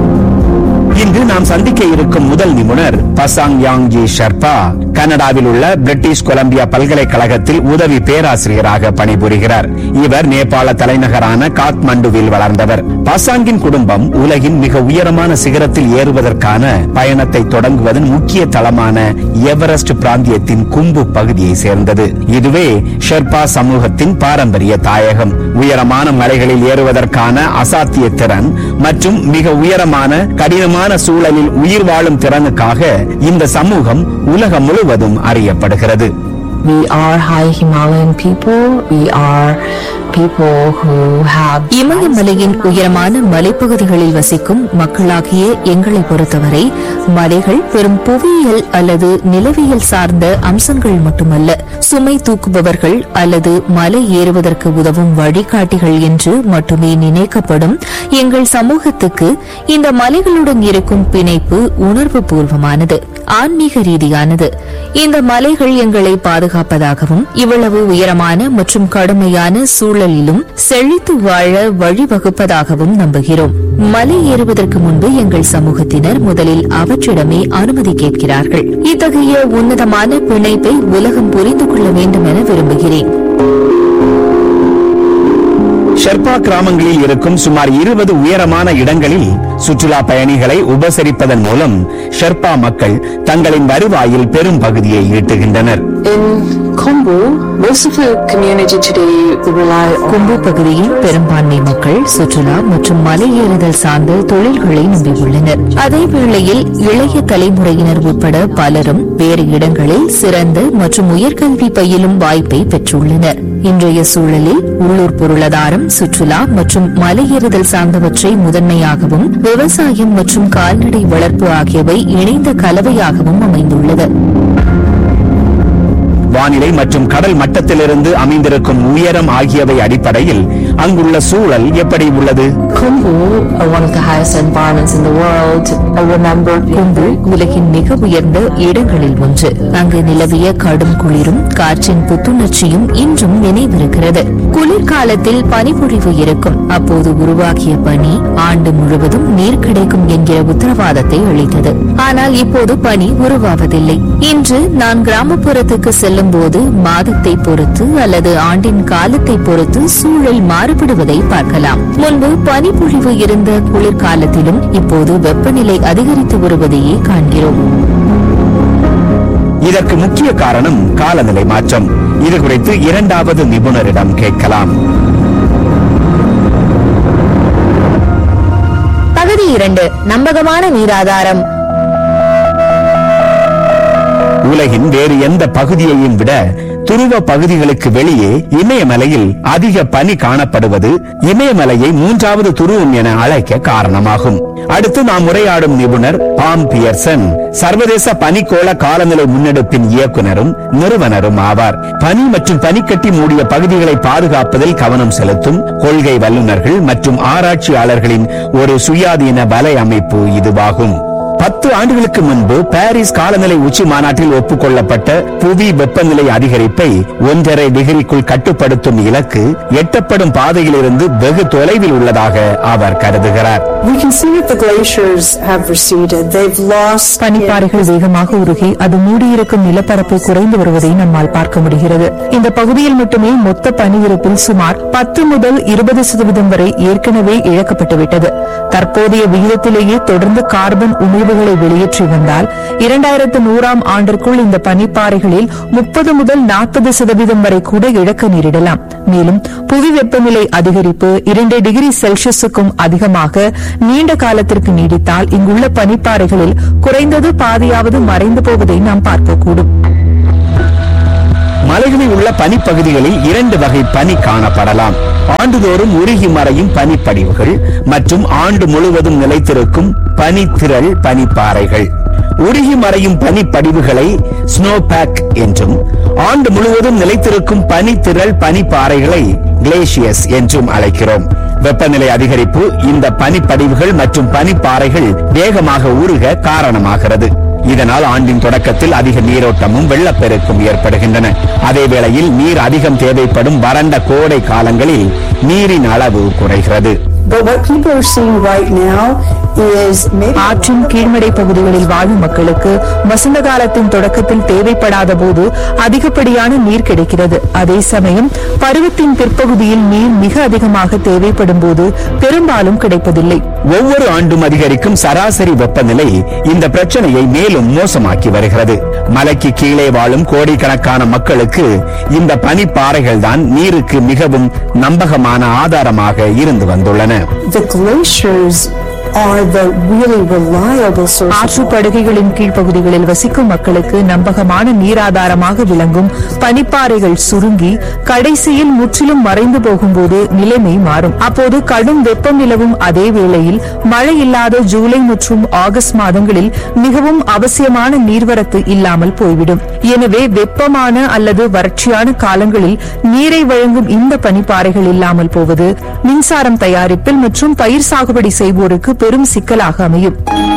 இன்று நாம் சந்திக்க இருக்கும் முதல் நிபுணர் பசாங் யாங்ஜி ஷர்பா கனடாவில் உள்ள பிரிட்டிஷ் கொலம்பியா பல்கலைக்கழகத்தில் உதவி பேராசிரியராக பணிபுரிகிறார் இவர் நேபாள தலைநகரான காத்மண்டுவில் வளர்ந்தவர் பசாங்கின் குடும்பம் உலகின் மிக உயரமான சிகரத்தில் ஏறுவதற்கான பயணத்தை தொடங்குவதன் முக்கிய தளமான எவரெஸ்ட் பிராந்தியத்தின் கும்பு பகுதியை சேர்ந்தது இதுவே ஷெர்பா சமூகத்தின் பாரம்பரிய தாயகம் உயரமான மலைகளில் ஏறுவதற்கான அசாத்திய திறன் மற்றும் மிக உயரமான கடினமான சூழலில் உயிர் வாழும் திறனுக்காக இந்த சமூகம் உலகம் முழுவதும் அறியப்படுகிறது We are high Himalayan people. We are people who have இமயமலையின் உயரமான மலைப்பகுதிகளில் வசிக்கும் மக்களாகிய எங்களை பொறுத்தவரை மலைகள் வெறும் புவியியல் அல்லது நிலவியல் சார்ந்த அம்சங்கள் மட்டுமல்ல சுமை தூக்குபவர்கள் அல்லது மலை ஏறுவதற்கு உதவும் வழிகாட்டிகள் என்று மட்டுமே நினைக்கப்படும் எங்கள் சமூகத்துக்கு இந்த மலைகளுடன் இருக்கும் பிணைப்பு உணர்வு பூர்வமானது ஆன்மீக ரீதியானது இந்த மலைகள் எங்களை பாதுகாப்பதாகவும் இவ்வளவு உயரமான மற்றும் கடுமையான சூழலிலும் செழித்து வாழ வழிவகுப்பதாகவும் நம்புகிறோம் மலை ஏறுவதற்கு முன்பு எங்கள் சமூகத்தினர் முதலில் அவற்றிடமே அனுமதி கேட்கிறார்கள் இத்தகைய உன்னதமான பிணைப்பை உலகம் புரிந்து கொள்ள வேண்டும் என விரும்புகிறேன் ஷெர்பா கிராமங்களில் இருக்கும் சுமார் இருபது உயரமான இடங்களில் சுற்றுலா பயணிகளை உபசரிப்பதன் மூலம் ஷெர்பா மக்கள் தங்களின் வருவாயில் பெரும் பகுதியை ஈட்டுகின்றனர் in Kombu. Most of the community today rely on கும்பு பகுதியில் பெரும்பான்மை மக்கள் சுற்றுலா மற்றும் மலை ஏறுதல் சார்ந்த தொழில்களை நம்பியுள்ளனர் அதே வேளையில் இளைய தலைமுறையினர் உட்பட பலரும் வேறு இடங்களில் சிறந்த மற்றும் உயர்கல்வி பயிலும் வாய்ப்பை பெற்றுள்ளனர் இன்றைய சூழலில் உள்ளூர் பொருளாதாரம் சுற்றுலா மற்றும் மலை ஏறுதல் சார்ந்தவற்றை முதன்மையாகவும் விவசாயம் மற்றும் கால்நடை வளர்ப்பு ஆகியவை இணைந்த கலவையாகவும் அமைந்துள்ளது வானிலை மற்றும் கடல் மட்டத்திலிருந்து அமைந்திருக்கும் உயரம் ஆகியவை அடிப்படையில் அங்குள்ள சூழல் எப்படி உள்ளது Kombu, are one of the highest environments in the world. I remember கும்பு உலகின் மிக உயர்ந்த இடங்களில் ஒன்று அங்கு நிலவிய கடும் குளிரும் காற்றின் புத்துணர்ச்சியும் இன்றும் நினைவிருக்கிறது குளிர்காலத்தில் பனிப்பொழிவு இருக்கும் அப்போது உருவாகிய பனி ஆண்டு முழுவதும் நீர் கிடைக்கும் என்கிற உத்தரவாதத்தை அளித்தது ஆனால் இப்போது பனி உருவாவதில்லை இன்று நான் கிராமப்புறத்துக்கு செல்லும் போது மாதத்தை பொறுத்து அல்லது ஆண்டின் காலத்தை பொறுத்து சூழல் மாறுபடுவதை பார்க்கலாம் முன்பு பனிப்பொழிவு இருந்த குளிர்காலத்திலும் இப்போது வெப்பநிலை அதிகரித்து வருவதையே காண்கிறோம் இதற்கு முக்கிய காரணம் காலநிலை மாற்றம் இது குறித்து இரண்டாவது நிபுணரிடம் கேட்கலாம் பகுதி இரண்டு நம்பகமான நீராதாரம் உலகின் வேறு எந்த பகுதியையும் விட துருவ பகுதிகளுக்கு வெளியே இமயமலையில் அதிக பனி காணப்படுவது இமயமலையை மூன்றாவது துருவம் என அழைக்க காரணமாகும் அடுத்து நாம் உரையாடும் நிபுணர் பாம் பியர்சன் சர்வதேச பனிக்கோள காலநிலை முன்னெடுப்பின் இயக்குனரும் நிறுவனரும் ஆவார் பனி மற்றும் பனிக்கட்டி மூடிய பகுதிகளை பாதுகாப்பதில் கவனம் செலுத்தும் கொள்கை வல்லுநர்கள் மற்றும் ஆராய்ச்சியாளர்களின் ஒரு சுயாதீன வலை அமைப்பு இதுவாகும் பத்து ஆண்டுகளுக்கு முன்பு பாரிஸ் காலநிலை உச்சி மாநாட்டில் ஒப்புக்கொள்ளப்பட்ட புவி வெப்பநிலை அதிகரிப்பை ஒன்றரை டிகிரிக்குள் கட்டுப்படுத்தும் இலக்கு எட்டப்படும் பாதையிலிருந்து வெகு தொலைவில் உள்ளதாக அவர் கருதுகிறார் We can see that the glaciers have receded. They've lost பனிப்பாறைகள் வேகமாக உருகி அது மூடியிருக்கும் நிலப்பரப்பு குறைந்து வருவதை நம்மால் பார்க்க முடிகிறது இந்த பகுதியில் மட்டுமே மொத்த பனியிருப்பில் சுமார் பத்து முதல் இருபது சதவீதம் வரை ஏற்கனவே இழக்கப்பட்டுவிட்டது தற்போதைய விகிதத்திலேயே தொடர்ந்து கார்பன் உமிழ்வுகளை வெளியேற்றி வந்தால் இரண்டாயிரத்து நூறாம் ஆண்டிற்குள் இந்த பனிப்பாறைகளில் முப்பது முதல் நாற்பது சதவீதம் வரை கூட இழக்க நேரிடலாம் மேலும் புவி வெப்பநிலை அதிகரிப்பு இரண்டு டிகிரி செல்சியஸுக்கும் அதிகமாக நீண்ட காலத்திற்கு நீடித்தால் இங்குள்ள பனிப்பாறைகளில் குறைந்தது பாதியாவது மறைந்து போவதை நாம் பார்க்கக்கூடும் மலைகளில் உள்ள பனிப்பகுதிகளில் இரண்டு வகை பனி காணப்படலாம் ஆண்டுதோறும் உருகி மறையும் பனிப்படிவுகள் மற்றும் ஆண்டு முழுவதும் நிலைத்திருக்கும் பனித்திரள் பனிப்பாறைகள் உருகி மறையும் பனிப்படிவுகளை ஸ்னோ பேக் என்றும் ஆண்டு முழுவதும் நிலைத்திருக்கும் பனித்திரள் பனிப்பாறைகளை கிளேசியஸ் என்றும் அழைக்கிறோம் வெப்பநிலை அதிகரிப்பு இந்த பனிப்படிவுகள் மற்றும் பனிப்பாறைகள் வேகமாக உருக காரணமாகிறது இதனால் ஆண்டின் தொடக்கத்தில் அதிக நீரோட்டமும் வெள்ளப்பெருக்கும் ஏற்படுகின்றன அதே வேளையில் நீர் அதிகம் தேவைப்படும் வறண்ட கோடை காலங்களில் நீரின் அளவு குறைகிறது But what people are seeing right now is maybe ஆற்றின் கீழ்மடை பகுதிகளில் வாழும் மக்களுக்கு வசந்த காலத்தின் தொடக்கத்தில் தேவைப்படாத போது அதிகப்படியான நீர் கிடைக்கிறது அதே சமயம் பருவத்தின் பிற்பகுதியில் நீர் மிக அதிகமாக தேவைப்படும் போது பெரும்பாலும் கிடைப்பதில்லை ஒவ்வொரு ஆண்டும் அதிகரிக்கும் சராசரி வெப்பநிலை இந்த பிரச்சனையை மேலும் மோசமாக்கி வருகிறது மலைக்கு கீழே வாழும் கோடிக்கணக்கான மக்களுக்கு இந்த பனிப்பாறைகள் தான் நீருக்கு மிகவும் நம்பகமான ஆதாரமாக இருந்து வந்துள்ளன the glaciers are the really reliable source of ஆற்றுப்படுகைகளின் கீழ்ப்பகுதிகளில் வசிக்கும் மக்களுக்கு நம்பகமான நீராதாரமாக விளங்கும் பனிப்பாறைகள் சுருங்கி கடைசியில் முற்றிலும் மறைந்து போகும்போது நிலைமை மாறும் அப்போது கடும் வெப்பம் நிலவும் அதே வேளையில் மழை இல்லாத ஜூலை மற்றும் ஆகஸ்ட் மாதங்களில் மிகவும் அவசியமான நீர்வரத்து இல்லாமல் போய்விடும் எனவே வெப்பமான அல்லது வறட்சியான காலங்களில் நீரை வழங்கும் இந்த பனிப்பாறைகள் இல்லாமல் போவது மின்சாரம் தயாரிப்பில் மற்றும் பயிர் சாகுபடி செய்வோருக்கு பெரும் சிக்கலாக அமையும்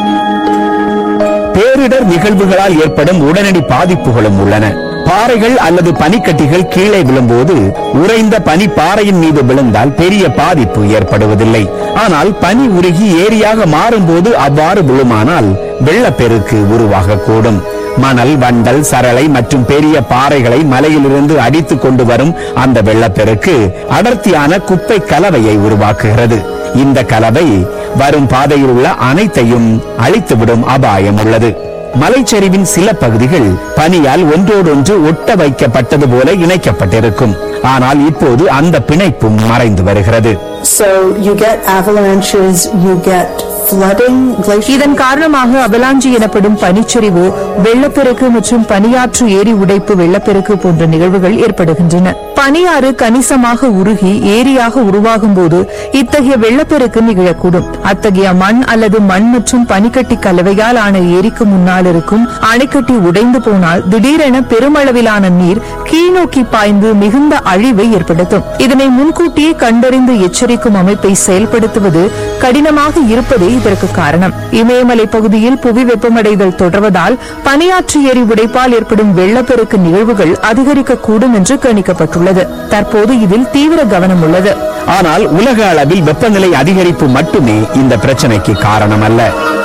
பேரிடர் நிகழ்வுகளால் ஏற்படும் உடனடி பாதிப்புகளும் உள்ளன பாறைகள் அல்லது பனிக்கட்டிகள் கீழே விழும்போது உறைந்த பனி பாறையின் மீது விழுந்தால் பெரிய பாதிப்பு ஏற்படுவதில்லை ஆனால் பனி உருகி ஏரியாக மாறும்போது அவ்வாறு விழுமானால் வெள்ளப்பெருக்கு உருவாகக்கூடும் மணல் வண்டல் சரளை மற்றும் பெரிய பாறைகளை மலையிலிருந்து அடித்துக் கொண்டு வரும் அந்த வெள்ளப்பெருக்கு அடர்த்தியான குப்பை கலவையை உருவாக்குகிறது இந்த கலவை வரும் பாதையில் உள்ள அனைத்தையும் அழித்துவிடும் அபாயம் உள்ளது மலைச்சரிவின் சில பகுதிகள் பனியால் ஒன்றோடொன்று ஒட்ட வைக்கப்பட்டது போல இணைக்கப்பட்டிருக்கும் ஆனால் இப்போது அந்த பிணைப்பும் மறைந்து வருகிறது So you get avalanches, you get flooding, glacier. இதன் காரணமாக அவலாஞ்சி எனப்படும் பனிச்சரிவு வெள்ளப்பெருக்கு மற்றும் பனியாற்று ஏரி உடைப்பு வெள்ளப்பெருக்கு போன்ற நிகழ்வுகள் ஏற்படுகின்றன பனியாறு கணிசமாக உருகி ஏரியாக உருவாகும் போது இத்தகைய வெள்ளப்பெருக்கு நிகழக்கூடும் அத்தகைய மண் அல்லது மண் மற்றும் பனிக்கட்டி கலவையால் ஆன ஏரிக்கு முன்னால் இருக்கும் அணைக்கட்டி உடைந்து போனால் திடீரென பெருமளவிலான நீர் கீழ்நோக்கி பாய்ந்து மிகுந்த அழிவை ஏற்படுத்தும் இதனை முன்கூட்டியே கண்டறிந்து எச்சரிக்கும் அமைப்பை செயல்படுத்துவது கடினமாக இருப்பதே இதற்கு காரணம் இமயமலை பகுதியில் புவி வெப்பமடைதல் தொடர்வதால் பனியாற்று ஏரி உடைப்பால் ஏற்படும் வெள்ளப்பெருக்கு நிகழ்வுகள் அதிகரிக்கக்கூடும் என்று கணிக்கப்பட்டுள்ளது தற்போது இதில் தீவிர கவனம் உள்ளது ஆனால் உலக அளவில் வெப்பநிலை அதிகரிப்பு மட்டுமே இந்த பிரச்சனைக்கு காரணமல்ல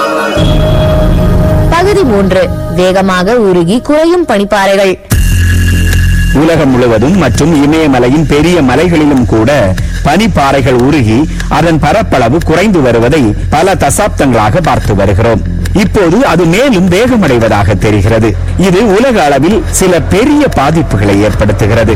பகுதி மூன்று வேகமாக உருகி குறையும் பனிப்பாறைகள் உலகம் முழுவதும் மற்றும் இமயமலையின் பெரிய மலைகளிலும் கூட பனிப்பாறைகள் உருகி அதன் பரப்பளவு குறைந்து வருவதை பல தசாப்தங்களாக பார்த்து வருகிறோம் இப்போது அது மேலும் வேகமடைவதாக தெரிகிறது இது உலக அளவில் சில பெரிய பாதிப்புகளை ஏற்படுத்துகிறது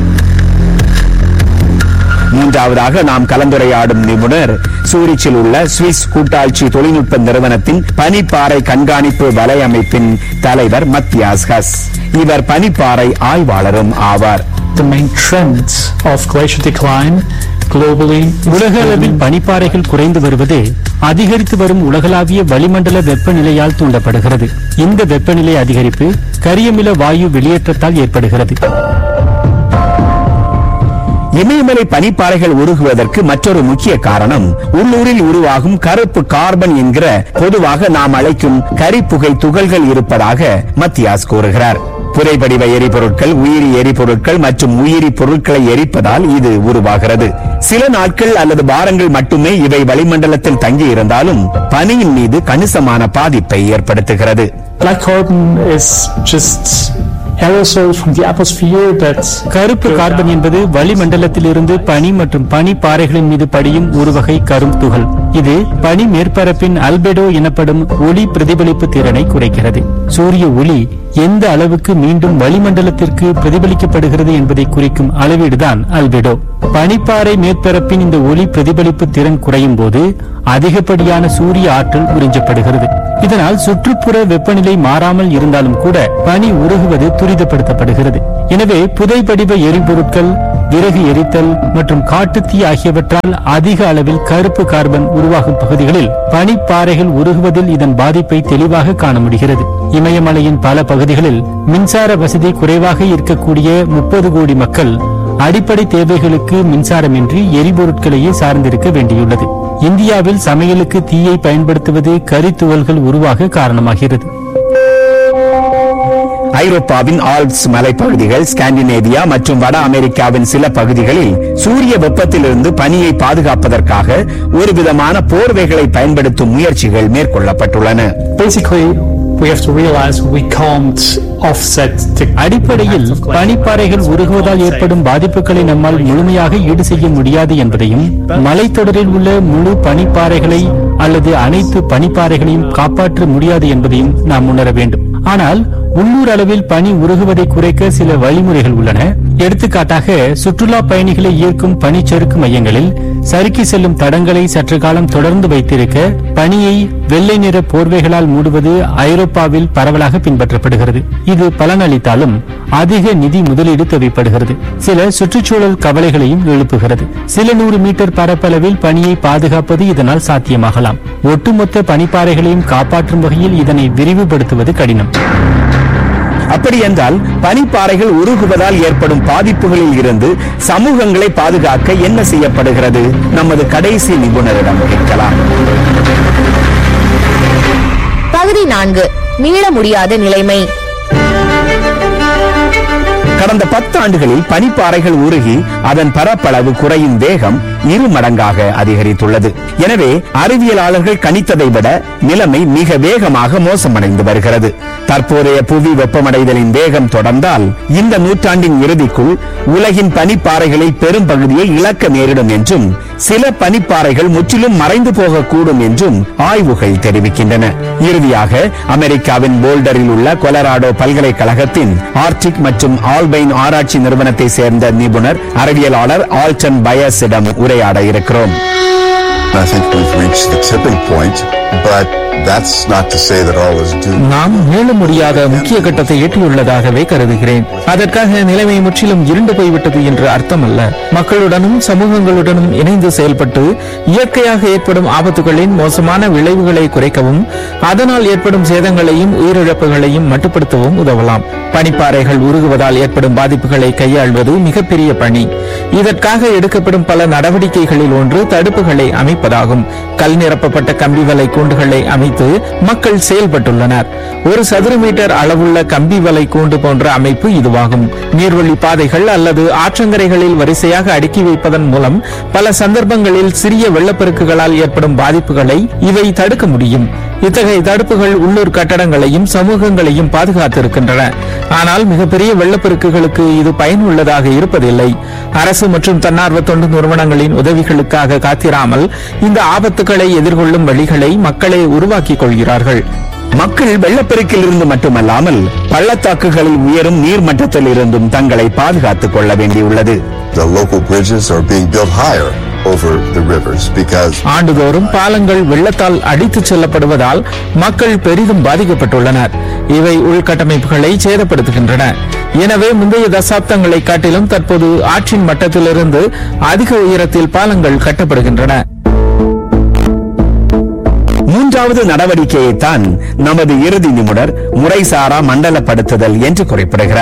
மூன்றாவதாக நாம் கலந்துரையாடும் நிபுணர் சூரிச்சில் உள்ள சுவிஸ் கூட்டாட்சி தொழில்நுட்ப நிறுவனத்தின் பனிப்பாறை கண்காணிப்பு வலையமைப்பின் தலைவர் மத்தியாஸ் ஹஸ் இவர் பனிப்பாறை ஆய்வாளரும் ஆவார் the main trends of glacier decline globally. உலக அளவில் பனிப்பாறைகள் குறைந்து வருவது அதிகரித்து வரும் உலகளாவிய வளிமண்டல வெப்பநிலையால் தூண்டப்படுகிறது இந்த வெப்பநிலை அதிகரிப்பு கரியமில வாயு வெளியேற்றத்தால் ஏற்படுகிறது இமயமலை பனிப்பாறைகள் உருகுவதற்கு மற்றொரு முக்கிய காரணம் உள்ளூரில் உருவாகும் கருப்பு கார்பன் என்கிற பொதுவாக நாம் அழைக்கும் கரிப்புகை துகள்கள் இருப்பதாக மத்தியாஸ் கூறுகிறார் புதைபடிவ எரிபொருட்கள் உயிரி எரிபொருட்கள் மற்றும் உயிரி பொருட்களை எரிப்பதால் இது உருவாகிறது சில நாட்கள் அல்லது வாரங்கள் மட்டுமே இவை வளிமண்டலத்தில் தங்கி இருந்தாலும் பனியின் மீது கணிசமான பாதிப்பை ஏற்படுத்துகிறது Black carbon is just aerosol from the atmosphere that கருப்பு கார்பன் என்பது வளிமண்டலத்திலிருந்து பனி மற்றும் பனி பாறைகளின் மீது படியும் ஒரு வகை கரும் துகள் இது பனி மேற்பரப்பின் அல்பெடோ எனப்படும் ஒளி பிரதிபலிப்பு திறனை குறைக்கிறது சூரிய ஒளி எந்த அளவுக்கு மீண்டும் வளிமண்டலத்திற்கு பிரதிபலிக்கப்படுகிறது என்பதை குறிக்கும் அளவீடுதான் அல்பெடோ பனிப்பாறை மேற்பரப்பின் இந்த ஒளி பிரதிபலிப்பு திறன் குறையும் போது அதிகப்படியான சூரிய ஆற்றல் உறிஞ்சப்படுகிறது இதனால் சுற்றுப்புற வெப்பநிலை மாறாமல் இருந்தாலும் கூட பனி உருகுவது துரிதப்படுத்தப்படுகிறது எனவே புதைபடிவ எரிபொருட்கள் விறகு எரித்தல் மற்றும் காட்டுத்தீ ஆகியவற்றால் அதிக அளவில் கருப்பு கார்பன் உருவாகும் பகுதிகளில் பனிப்பாறைகள் உருகுவதில் இதன் பாதிப்பை தெளிவாக காண முடிகிறது இமயமலையின் பல பகுதிகளில் மின்சார வசதி குறைவாக இருக்கக்கூடிய முப்பது கோடி மக்கள் அடிப்படை தேவைகளுக்கு மின்சாரமின்றி எரிபொருட்களையே சார்ந்திருக்க வேண்டியுள்ளது இந்தியாவில் சமையலுக்கு தீயை பயன்படுத்துவது கரித்துவல்கள் உருவாக காரணமாகிறது ஐரோப்பாவின் ஆல்ப்ஸ் மலைப்பகுதிகள் ஸ்காண்டினேவியா மற்றும் வட அமெரிக்காவின் சில பகுதிகளில் சூரிய வெப்பத்திலிருந்து பனியை பாதுகாப்பதற்காக ஒரு விதமான போர்வைகளை பயன்படுத்தும் முயற்சிகள் மேற்கொள்ளப்பட்டுள்ளன basically we have to realize we can't offset the அடிப்படையில் பனிப்பாறைகள் உருகுவதால் ஏற்படும் பாதிப்புகளை நம்மால் முழுமையாக ஈடு செய்ய முடியாது என்பதையும் மலைத்தொடரில் உள்ள முழு பனிப்பாறைகளை அல்லது அனைத்து பனிப்பாறைகளையும் காப்பாற்ற முடியாது என்பதையும் நாம் உணர வேண்டும் ஆனால் உள்ளூர் அளவில் பனி உருகுவதை குறைக்க சில வழிமுறைகள் உள்ளன எடுத்துக்காட்டாக சுற்றுலா பயணிகளை ஈர்க்கும் பனிச்சறுக்கு மையங்களில் சறுக்கி செல்லும் தடங்களை சற்று காலம் தொடர்ந்து வைத்திருக்க பனியை வெள்ளை நிற போர்வைகளால் மூடுவது ஐரோப்பாவில் பரவலாக பின்பற்றப்படுகிறது இது பலனளித்தாலும் அதிக நிதி முதலீடு தேவைப்படுகிறது சில சுற்றுச்சூழல் கவலைகளையும் எழுப்புகிறது சில நூறு மீட்டர் பரப்பளவில் பனியை பாதுகாப்பது இதனால் சாத்தியமாகலாம் ஒட்டுமொத்த பனிப்பாறைகளையும் காப்பாற்றும் வகையில் இதனை விரிவுபடுத்துவது கடினம் அப்படி என்றால் பனிப்பாறைகள் உருகுவதால் ஏற்படும் பாதிப்புகளில் இருந்து சமூகங்களை பாதுகாக்க என்ன செய்யப்படுகிறது நமது கடைசி நிபுணரிடம் கேட்கலாம் பகுதி நான்கு மீள முடியாத நிலைமை கடந்த பத்து ஆண்டுகளில் பனிப்பாறைகள் உருகி அதன் பரப்பளவு குறையும் வேகம் இரு மடங்காக அதிகரித்துள்ளது எனவே அறிவியலாளர்கள் கணித்ததை விட நிலைமை மிக வேகமாக மோசமடைந்து வருகிறது தற்போதைய புவி வெப்பமடைதலின் வேகம் தொடர்ந்தால் இந்த நூற்றாண்டின் இறுதிக்குள் உலகின் பனிப்பாறைகளில் பெரும் பகுதியை இழக்க நேரிடும் என்றும் சில பனிப்பாறைகள் முற்றிலும் மறைந்து போகக்கூடும் என்றும் ஆய்வுகள் தெரிவிக்கின்றன இறுதியாக அமெரிக்காவின் போல்டரில் உள்ள கொலராடோ பல்கலைக்கழகத்தின் ஆர்டிக் மற்றும் ஆல்பைன் ஆராய்ச்சி நிறுவனத்தை சேர்ந்த நிபுணர் அறிவியலாளர் ஆல்டன் பயஸிடம் உரையாட இருக்கிறோம் I think we've reached the tipping point, but that's not to say that all is doomed. நாம் மீள முடியாத முக்கிய கட்டத்தை எட்டியுள்ளதாகவே கருதுகிறேன் அதற்காக நிலைமை முற்றிலும் இருண்டு போய்விட்டது என்று அர்த்தமல்ல மக்களுடனும் சமூகங்களுடனும் இணைந்து செயல்பட்டு இயற்கையாக ஏற்படும் ஆபத்துகளின் மோசமான விளைவுகளை குறைக்கவும் அதனால் ஏற்படும் சேதங்களையும் உயிரிழப்புகளையும் மட்டுப்படுத்தவும் உதவலாம் பனிப்பாறைகள் உருகுவதால் ஏற்படும் பாதிப்புகளை கையாள்வது மிகப்பெரிய பணி இதற்காக எடுக்கப்படும் பல நடவடிக்கைகளில் ஒன்று தடுப்புகளை அமைப்பதாகும் கல் நிரப்பப்பட்ட கம்பி வலை கூண்டுகளை அமைத்து மக்கள் செயல்பட்டுள்ளனர் ஒரு சதுர மீட்டர் அளவுள்ள கம்பி வலை கூண்டு போன்ற அமைப்பு இதுவாகும் நீர்வழி பாதைகள் அல்லது ஆற்றங்கரைகளில் வரிசையாக அடுக்கி வைப்பதன் மூலம் பல சந்தர்ப்பங்களில் சிறிய வெள்ளப்பெருக்குகளால் ஏற்படும் பாதிப்புகளை இவை தடுக்க முடியும் இத்தகைய தடுப்புகள் உள்ளூர் கட்டடங்களையும் சமூகங்களையும் பாதுகாத்திருக்கின்றன ஆனால் மிகப்பெரிய வெள்ளப்பெருக்குகளுக்கு இது பயனுள்ளதாக இருப்பதில்லை அரசு மற்றும் தன்னார்வ தொண்டு நிறுவனங்களின் உதவிகளுக்காக காத்திராமல் இந்த ஆபத்துக்களை எதிர்கொள்ளும் வழிகளை மக்களே உருவாக்கிக் கொள்கிறார்கள் மக்கள் வெள்ளப்பெருக்கில் இருந்து மட்டுமல்லாமல் பள்ளத்தாக்குகளில் உயரும் நீர் மட்டத்தில் இருந்தும் தங்களை பாதுகாத்துக் கொள்ள வேண்டியுள்ளது The local bridges are being built higher over the rivers because ஆண்டுதோறும் பாலங்கள் வெள்ளத்தால் அடித்துச் செல்லப்படுவதால் மக்கள் பெரிதும் பாதிக்கப்பட்டுள்ளனர் இவை உள்கட்டமைப்புகளை சேதப்படுத்துகின்றன எனவே முந்தைய தசாப்தங்களை காட்டிலும் தற்போது ஆற்றின் மட்டத்திலிருந்து அதிக உயரத்தில் பாலங்கள் கட்டப்படுகின்றன மூன்றாவது நடவடிக்கையைத்தான் நமது இறுதி நிபுணர் முறைசாரா மண்டலப்படுத்துதல் என்று குறிப்பிடுகிறார்